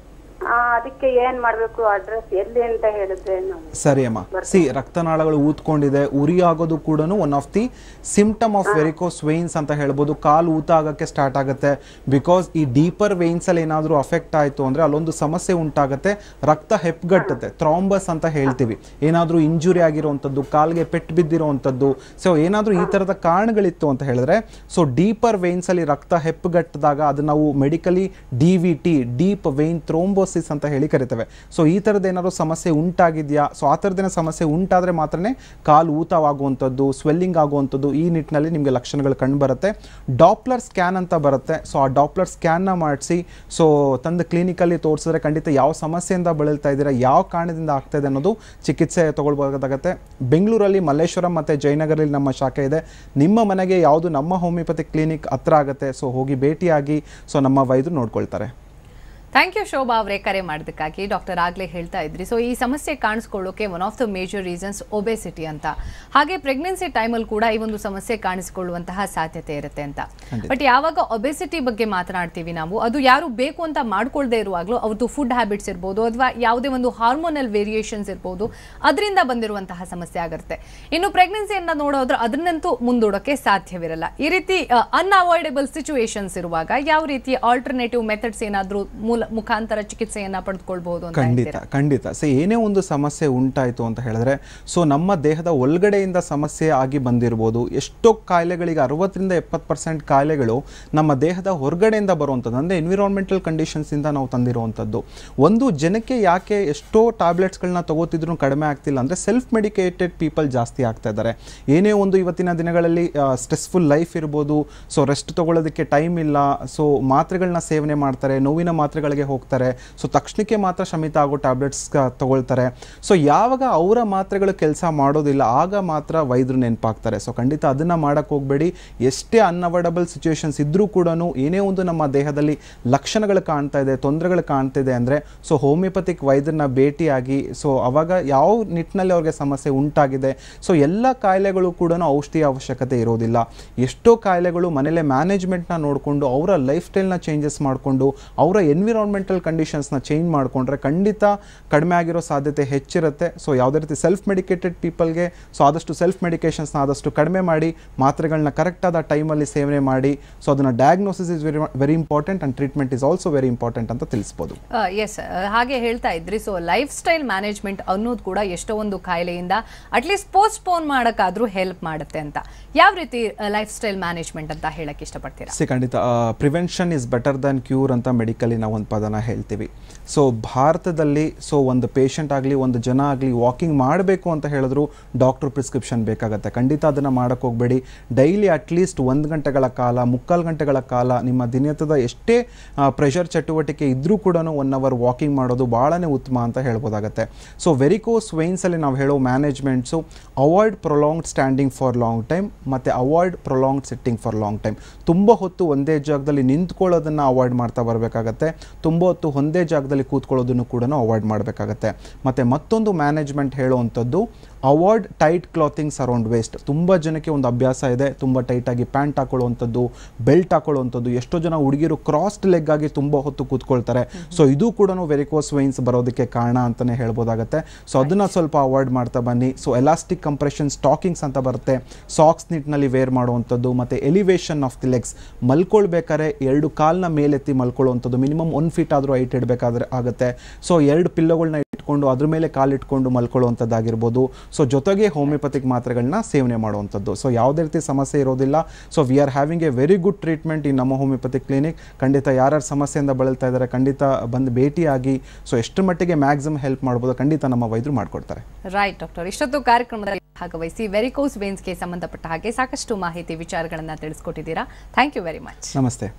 ಆ, ಅದಕ್ಕೆ ಏನ್ ಮಾಡ್ಬೇಕು ಅಡ್ರೆಸ್ ಎಲ್ಲಿ ಅಂತ ಹೇಳಿದ್ರೆ ನಾವು ಸರಿ ಅಮ್ಮ ಸಿ ರಕ್ತನಾಳಗಳು ಊದ್ಕೊಂಡಿದೆ ಉರಿ ಆಗೋದು ಕೂಡ one of the symptom of varicose veins ಅಂತ ಹೇಳ್ಬೋದು ಕಾಲು ಊತ ಆಗಕ್ಕೆ ಸ್ಟಾರ್ಟ್ ಆಗುತ್ತೆ ಬಿಕಾಸ್ ಈ ಡೀಪರ್ ವೇನ್ಸ್ ಅಲ್ಲಿ ಏನಾದರೂ ಅಫೆಕ್ಟ್ ಆಯಿತು ಅಂದ್ರೆ ಅಲ್ಲೊಂದು ಸಮಸ್ಯೆ ಉಂಟಾಗುತ್ತೆ ರಕ್ತ ಹೆಪ್ಪಗಟ್ಟುತ್ತೆ ಥ್ರಾಂಬಸ್ ಅಂತ ಹೇಳ್ತೀವಿ ಏನಾದರೂ ಇಂಜುರಿ ಆಗಿರುವಂಥದ್ದು ಕಾಲ್ಗೆ ಪೆಟ್ಟು ಬಿದ್ದಿರುವಂಥದ್ದು ಸೊ ಏನಾದರೂ ಈ ಥರದ ಕಾರಣಗಳಿತ್ತು ಅಂತ ಹೇಳಿದ್ರೆ ಸೊ ಡೀಪರ್ ವೇನ್ಸ್ ಅಲ್ಲಿ ರಕ್ತ ಹೆಪ್ಪುಗಟ್ಟಿದಾಗ ಅದು ನಾವು medically D V T deep vein thrombosis ಅಂತ ಹೇಳಿ ಕರಿತೇವೆ ಸೊ ಈ ಥರದ್ದು ಏನಾದರೂ ಸಮಸ್ಯೆ ಉಂಟಾಗಿದೆಯಾ ಸೊ ಆ ಥರದ್ದೇನೋ ಸಮಸ್ಯೆ ಉಂಟಾದರೆ ಮಾತ್ರನೇ ಕಾಲು ಊತವಾಗುವಂಥದ್ದು ಸ್ವೆಲ್ಲಿಂಗ್ ಆಗುವಂಥದ್ದು ಈ ನಿಟ್ಟಿನಲ್ಲಿ ನಿಮಗೆ ಲಕ್ಷಣಗಳು ಕಂಡು ಬರುತ್ತೆ ಡಾಪ್ಲರ್ ಸ್ಕ್ಯಾನ್ ಅಂತ ಬರುತ್ತೆ ಸೊ ಆ ಡಾಪ್ಲರ್ ಸ್ಕ್ಯಾನ್ನ ಮಾಡಿಸಿ ಸೊ ತಂದು ಕ್ಲಿನಿಕಲ್ಲಿ ತೋರಿಸಿದ್ರೆ ಖಂಡಿತ ಯಾವ ಸಮಸ್ಯೆಯಿಂದ ಬಳಲ್ತಾ ಇದ್ದೀರಾ ಯಾವ ಕಾರಣದಿಂದ ಆಗ್ತಾ ಇದೆ ಅನ್ನೋದು ಚಿಕಿತ್ಸೆ ತಗೊಳ್ಬೇಕಾಗತ್ತೆ ಬೆಂಗಳೂರಲ್ಲಿ ಮಲ್ಲೇಶ್ವರಂ ಮತ್ತು ಜಯನಗರಲ್ಲಿ ನಮ್ಮ ಶಾಖೆ ಇದೆ ನಿಮ್ಮ ಮನೆಗೆ ಯಾವುದು ನಮ್ಮ ಹೋಮಿಯೋಪತಿ ಕ್ಲಿನಿಕ್ ಹತ್ರ ಆಗುತ್ತೆ ಸೊ ಹೋಗಿ ಭೇಟಿಯಾಗಿ ಸೊ ನಮ್ಮ ವೈದ್ಯರು ನೋಡ್ಕೊಳ್ತಾರೆ ಥ್ಯಾಂಕ್ ಯು ಶೋಭಾ ಅವರೇ ಕರೆ ಮಾಡೋದಕ್ಕಾಗಿ ಡಾಕ್ಟರ್ ಆಗ್ಲೇ ಹೇಳ್ತಾ ಇದ್ರಿ ಸೊ ಈ ಸಮಸ್ಯೆ ಕಾಣಿಸ್ಕೊಳ್ಳೋಕೆ one of the major reasons obesity ಅಂತ ಹಾಗೆ ಪ್ರೆಗ್ನೆನ್ಸಿ ಟೈಮಲ್ಲಿ ಕೂಡ ಈ ಒಂದು ಸಮಸ್ಯೆ ಕಾಣಿಸಿಕೊಳ್ಳುವಂತಹ ಸಾಧ್ಯತೆ ಇರುತ್ತೆ ಅಂತ ಬಟ್ ಯಾವಾಗ ಒಬೆಸಿಟಿ ಬಗ್ಗೆ ಮಾತನಾಡ್ತೀವಿ ನಾವು ಅದು ಯಾರು ಬೇಕು ಅಂತ ಮಾಡ್ಕೊಳ್ದೇ ಇರುವಾಗಲೂ ಅವ್ರದ್ದು ಫುಡ್ ಹ್ಯಾಬಿಟ್ಸ್ ಇರ್ಬೋದು ಅಥವಾ ಯಾವುದೇ ಒಂದು ಹಾರ್ಮೋನಲ್ ವೇರಿಯೇಷನ್ಸ್ ಇರ್ಬೋದು ಅದರಿಂದ ಬಂದಿರುವಂತಹ ಸಮಸ್ಯೆ ಆಗಿರುತ್ತೆ ಇನ್ನು ಪ್ರೆಗ್ನೆನ್ಸಿಯನ್ನ ನೋಡೋದ್ರೆ ಅದನ್ನಂತೂ ಮುಂದೂಡೋಕೆ ಸಾಧ್ಯವಿರಲ್ಲ ಈ ರೀತಿ ಅನ್ಅವಾಯ್ಡಬಲ್ ಸಿಚುವೇಶನ್ಸ್ ಇರುವಾಗ ಯಾವ ರೀತಿ ಆಲ್ಟರ್ನೇಟಿವ್ ಮೆಥಡ್ಸ್ ಏನಾದರೂ ಮೂಲ ಮುಖಾಂತರ ಚಿಕಿತ್ಸೆಯನ್ನ ಪಡೆದುಕೊಳ್ಬಹುದು ಅಂತ ಖಂಡಿತ ಹೇಳ್ತೀರಾ ಖಂಡಿತ ಸೊ ಏನೇ ಒಂದು ಸಮಸ್ಯೆ ಉಂಟಾಯಿತು ಅಂತ ಹೇಳಿದ್ರೆ ಸೊ ನಮ್ಮ ದೇಹದ ಒಳಗಡೆಯಿಂದ ಸಮಸ್ಯೆ ಆಗಿ ಬಂದಿರ್ಬೋದು ಎಷ್ಟೋ ಕಾಯಿಲೆಗಳಿಗೆ ಅರವತ್ತರಿಂದ ಎಪ್ಪತ್ತು ಪರ್ಸೆಂಟ್ ಕಾಯಿಲೆಗಳು ನಮ್ಮ ದೇಹದ ಹೊರಗಡೆಯಿಂದ ಬರುವಂಥದ್ದು ಅಂದರೆ ಎನ್ವಿರಾನ್ಮೆಂಟಲ್ ಕಂಡೀಷನ್ಸಿಂದ ನಾವು ತಂದಿರುವಂಥದ್ದು ಒಂದು ಜನಕ್ಕೆ ಯಾಕೆ ಎಷ್ಟೋ ಟ್ಯಾಬ್ಲೆಟ್ಸ್ಗಳನ್ನ ತಗೋತಿದ್ರು ಕಡಿಮೆ ಆಗ್ತಿಲ್ಲ ಅಂದರೆ ಸೆಲ್ಫ್ ಮೆಡಿಕೇಟೆಡ್ ಪೀಪಲ್ ಜಾಸ್ತಿ ಆಗ್ತಾ ಇದ್ದಾರೆ ಏನೇ ಒಂದು ಇವತ್ತಿನ ದಿನಗಳಲ್ಲಿ ಸ್ಟ್ರೆಸ್ಫುಲ್ ಲೈಫ್ ಇರ್ಬೋದು ಸೊ ರೆಸ್ಟ್ ತಗೊಳ್ಳೋದಕ್ಕೆ ಟೈಮ್ ಇಲ್ಲ ಸೊ ಮಾತ್ರೆಗಳನ್ನ ಸೇವನೆ ಮಾಡ್ತಾರೆ ನೋವಿನ ಮಾತ್ರೆಗಳಿಗೆ ಹೋಗ್ತಾರೆ ಸೊ ತಕ್ಷಣಕ್ಕೆ ಮಾತ್ರ ಶಮಿತ ಆಗೋ ಟ್ಯಾಬ್ಲೆಟ್ಸ್ ತಗೊಳ್ತಾರೆ ಸೊ ಯಾವಾಗ ಅವರ ಮಾತ್ರೆಗಳು ಕೆಲಸ ಮಾಡೋದಿಲ್ಲ ಆಗ ಮಾತ್ರ ವೈದ್ಯರು ನೆನಪಾಗ್ತಾರೆ ಸೊ ಖಂಡಿತ ಅದನ್ನು ಮಾಡೋಕ್ಕೆ ಹೋಗಬೇಡಿ ಎಷ್ಟೇ ಅನ್ಅವಾಯ್ಡಬಲ್ ಸಿಚುವೇಶನ್ಸ್ ಇದ್ದರೂ ಕೂಡ ಏನೇ ಒಂದು ನಮ್ಮ ದೇಹದಲ್ಲಿ ಲಕ್ಷಣಗಳು ಕಾಣ್ತಾ ಇದೆ ತೊಂದರೆಗಳು ಕಾಣ್ತಾ ಇದೆ ಅಂದರೆ ಸೊ ಹೋಮಿಯೋಪತಿಕ್ ವೈದ್ಯರನ್ನ ಭೇಟಿಯಾಗಿ ಸೊ ಅವಾಗ ಯಾವ ನಿಟ್ಟಿನಲ್ಲಿ ಅವ್ರಿಗೆ ಸಮಸ್ಯೆ ಉಂಟಾಗಿದೆ ಸೊ ಎಲ್ಲ ಕಾಯಿಲೆಗಳು ಕೂಡ ಔಷಧಿ ಅವಶ್ಯಕತೆ ಇರೋದಿಲ್ಲ ಎಷ್ಟೋ ಕಾಯಿಲೆಗಳು ಮನೇಲೆ ಮ್ಯಾನೇಜ್ಮೆಂಟ್ನ ನೋಡಿಕೊಂಡು ಅವರ ಲೈಫ್ ಸ್ಟೈಲ್ನ ಚೇಂಜಸ್ ಮಾಡಿಕೊಂಡು ಅವರ ಎನ್ವಿರಾನ್ಮೆಂಟಲ್ ಕಂಡೀಷನ್ಸ್ನ ಚೇಂಜ್ ಮಾಡಿಕೊಂಡ್ರೆ ಖಂಡಿತ ಕಡಿಮೆ ಆಗಿರೋ ಸಾಧ್ಯತೆ ಹೆಚ್ಚಿರುತ್ತೆ ಸೊ ಯಾವುದೇ ರೀತಿ ಸೆಲ್ಫ್ ಮೆಡಿಕೇಟೆಡ್ ಪೀಪಲ್ಗೆ ಸೊ ಆದಷ್ಟು ಸೆಲ್ಫ್ ಮೆಡಿಕೇಷನ್ಸ್ನ ಆದಷ್ಟು ಕಡಿಮೆ ಮಾಡಿ ಮಾತ್ರೆಗಳನ್ನ ಕರೆಕ್ಟಾದ ಟೈಮಲ್ಲಿ ಸೇವನೆ ಮಾಡಿ ಸೊ ಅದನ್ನು diagnosis is very very important and treatment is also very important ಅಂತ ತಿಳಿಸ್ಬೋದು ಎಸ್ ಹಾಗೆ ಹೇಳ್ತಾ ಇದ್ರಿ ಸೊ ಲೈಫ್ ಸ್ಟೈಲ್ ಮ್ಯಾನೇಜ್ಮೆಂಟ್ ಅನ್ನೋದು ಕೂಡ ಎಷ್ಟೋ ಒಂದು ಕಾಯಿಲೆಯಿಂದ ಅಟ್ಲೀಸ್ಟ್ ಪೋಸ್ಟ್ಪೋನ್ ಮಾಡೋಕ್ಕಾದ್ರೂ ಹೆಲ್ಪ್ ಮಾಡುತ್ತೆ ಅಂತ ಯಾವ ರೀತಿ ಲೈಫ್ ಸ್ಟೈಲ್ ಮ್ಯಾನೇಜ್ಮೆಂಟ್ ಅಂತ ಹೇಳಕ್ ಇಷ್ಟಪಡ್ತೀರಾ ಸಿ ಖಂಡಿತ prevention is better than cure ಅಂತ ಮೆಡಿಕಲಿ ನಾವು ಒಂದು ಪದನ ಹೇಳ್ತೀವಿ ಸೊ ಭಾರತದಲ್ಲಿ ಸೊ ಒಂದು ಪೇಷಂಟ್ ಆಗಲಿ ಒಂದು ಜನ ಆಗಲಿ ವಾಕಿಂಗ್ ಮಾಡಬೇಕು ಅಂತ ಹೇಳಿದ್ರು ಡಾಕ್ಟ್ರ್ ಪ್ರಿಸ್ಕ್ರಿಪ್ಷನ್ ಬೇಕಾಗುತ್ತೆ ಖಂಡಿತ ಅದನ್ನು ಮಾಡೋಕ್ಕೆ ಹೋಗಬೇಡಿ ಡೈಲಿ ಅಟ್ಲೀಸ್ಟ್ ಒಂದು ಗಂಟೆಗಳ ಕಾಲ ಮುಕ್ಕಾಲು ಗಂಟೆಗಳ ಕಾಲ ನಿಮ್ಮ ದಿನದ ಎಷ್ಟೇ ಪ್ರೆಷರ್ ಚಟುವಟಿಕೆ ಇದ್ದರೂ ಕೂಡ ಒನ್ ಅವರ್ ವಾಕಿಂಗ್ ಮಾಡೋದು ಭಾಳನೇ ಉತ್ತಮ ಅಂತ ಹೇಳ್ಬೋದಾಗತ್ತೆ ಸೊ ವೆರಿಕೋಸ್ ವೇನ್ಸಲ್ಲಿ ನಾವು ಹೇಳೋ managements avoid prolonged standing for long time ಮತ್ತು avoid prolonged sitting for long time ತುಂಬ ಹೊತ್ತು ಒಂದೇ ಜಾಗದಲ್ಲಿ ನಿಂತ್ಕೊಳ್ಳೋದನ್ನು ಅವಾಯ್ಡ್ ಮಾಡ್ತಾ ಬರಬೇಕಾಗತ್ತೆ ತುಂಬ ಹೊತ್ತು ಒಂದೇ ಜಾಗದಲ್ಲಿ ಕೂತ್ಕೊಳ್ಳೋದನ್ನು ಕೂಡ ಅವಾಯ್ಡ್ ಮಾಡಬೇಕಾಗತ್ತೆ ಮತ್ತು ಮತ್ತೊಂದು ಮ್ಯಾನೇಜ್ಮೆಂಟ್ ಹೇಳುವಂಥದ್ದು avoid tight clothing surround waist ತುಂಬ ಜನಕ್ಕೆ ಒಂದು ಅಭ್ಯಾಸ ಇದೆ ತುಂಬ ಟೈಟಾಗಿ ಪ್ಯಾಂಟ್ ಹಾಕೊಳ್ಳುವಂಥದ್ದು ಬೆಲ್ಟ್ ಹಾಕೊಳ್ಳುವಂಥದ್ದು ಎಷ್ಟೋ ಜನ ಹುಡುಗಿರು ಕ್ರಾಸ್ಡ್ ಲೆಗ್ ಆಗಿ ತುಂಬ ಹೊತ್ತು ಕೂತ್ಕೊಳ್ತಾರೆ ಸೊ ಇದು ಕೂಡ ವೆರಿಕೋಸ್ ವೈನ್ಸ್ ಬರೋದಕ್ಕೆ ಕಾರಣ ಅಂತಲೇ ಹೇಳ್ಬೋದಾಗತ್ತೆ ಸೊ ಅದನ್ನು ಸ್ವಲ್ಪ ಅವಾಯ್ಡ್ ಮಾಡ್ತಾ ಬನ್ನಿ ಸೊ ಎಲಾಸ್ಟಿಕ್ ಕಂಪ್ರೆಷನ್ ಸ್ಟಾಕಿಂಗ್ಸ್ ಅಂತ ಬರುತ್ತೆ ಸಾಕ್ಸ್ ನಿಟ್ನಲ್ಲಿ ವೇರ್ ಮಾಡುವಂಥದ್ದು ಮತ್ತು ಎಲಿವೇಶನ್ ಆಫ್ ದಿ ಲೆಗ್ಸ್ ಮಲ್ಕೊಳ್ಬೇಕಾದ್ರೆ ಎರಡು ಕಾಲನ್ನ ಮೇಲೆತ್ತಿ ಮಲ್ಕೊಳ್ಳುವಂಥದ್ದು ಮಿನಿಮಮ್ ಒನ್ ಫೀಟ್ ಆದರೂ ಹೈಟ್ ಇಡಬೇಕಾದ್ರೆ ಆಗುತ್ತೆ ಸೊ ಎರಡು ಪಿಲ್ಲೋಗಳನ್ನ ಇಟ್ಕೊಂಡು ಅದ್ರ ಮೇಲೆ ಕಾಲಿಟ್ಕೊಂಡು ಮಲ್ಕೊಳ್ಳುವಂಥದ್ದಾಗಿರ್ಬೋದು ಸೊ ಜೊತೆಗೆ ಹೋಮಿಯೋಪತಿಕ್ ಮಾತ್ರೆಗಳನ್ನ ಸೇವನೆ ಮಾಡುವಂಥದ್ದು ಸೊ ಯಾವುದೇ ರೀತಿ ಸಮಸ್ಯೆ ಇರೋದಿಲ್ಲ so we are having a very good treatment ಈ ನಮ್ಮ ಹೋಮಿಯೋಪತಿಕ್ ಕ್ಲಿನಿಕ್ ಖಂಡಿತ ಯಾರ್ಯಾರು ಸಮಸ್ಯೆಯಿಂದ ಬಳಲ್ತಾ ಇದ್ದಾರೆ ಖಂಡಿತ ಬಂದು ಭೇಟಿಯಾಗಿ ಸೊ ಎಷ್ಟು ಮಟ್ಟಿಗೆ ಮ್ಯಾಕ್ಸಿಮಮ್ ಹೆಲ್ಪ್ ಮಾಡ್ಬೋದು ಖಂಡಿತ ನಮ್ಮ ವೈದ್ಯರು ಮಾಡಿಕೊಡ್ತಾರೆ ರೈಟ್ ಡಾಕ್ಟರ್ ಇಷ್ಟೊತ್ತು ಕಾರ್ಯಕ್ರಮದಲ್ಲಿ ಭಾಗವಹಿಸಿ ವೆರಿಕೋಸ್ ವೇನ್ಸ್ಗೆ ಸಂಬಂಧಪಟ್ಟ ಹಾಗೆ ಸಾಕಷ್ಟು ಮಾಹಿತಿ ವಿಚಾರಗಳನ್ನ ತಿಳಿಸ್ಕೊಟ್ಟಿದ್ದೀರಾ ಥ್ಯಾಂಕ್ ಯು ವೆರಿ ಮಚ್ ನಮಸ್ತೆ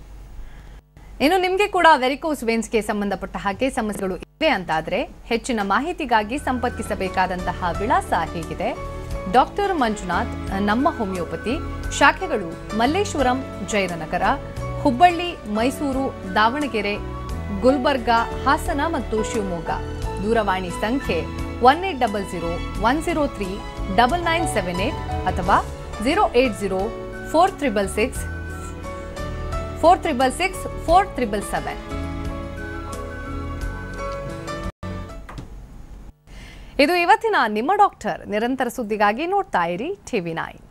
ಇನ್ನು ನಿಮಗೆ ಕೂಡ ವೆರಿಕೋಸ್ ವೇನ್ಸ್ಗೆ ಸಂಬಂಧಪಟ್ಟ ಹಾಗೆ ಸಮಸ್ಯೆಗಳು ಇವೆ ಅಂತಾದ್ರೆ ಹೆಚ್ಚಿನ ಮಾಹಿತಿಗಾಗಿ ಸಂಪರ್ಕಿಸಬೇಕಾದಂತಹ ವಿಳಾಸ ಹೀಗಿದೆ ಡಾಕ್ಟರ್ ಮಂಜುನಾಥ್ ನಮ್ಮ ಹೋಮಿಯೋಪತಿ ಶಾಖೆಗಳು ಮಲ್ಲೇಶ್ವರಂ ಜಯನಗರ ಹುಬ್ಬಳ್ಳಿ ಮೈಸೂರು ದಾವಣಗೆರೆ ಗುಲ್ಬರ್ಗಾ ಹಾಸನ ಮತ್ತು ಶಿವಮೊಗ್ಗ ದೂರವಾಣಿ ಸಂಖ್ಯೆ one eight double zero one zero three double nine seven eight ಅಥವಾ zero eight zero four triple six four triple six four triple seven ಇದು ಇವತ್ತಿನ ನಿಮ್ಮ ಡಾಕ್ಟರ್ ನಿರಂತರ ಸುದ್ದಿಗಾಗಿ ನೋಡ್ತಾ ಇರಿ ಟಿವಿ ನೈನ್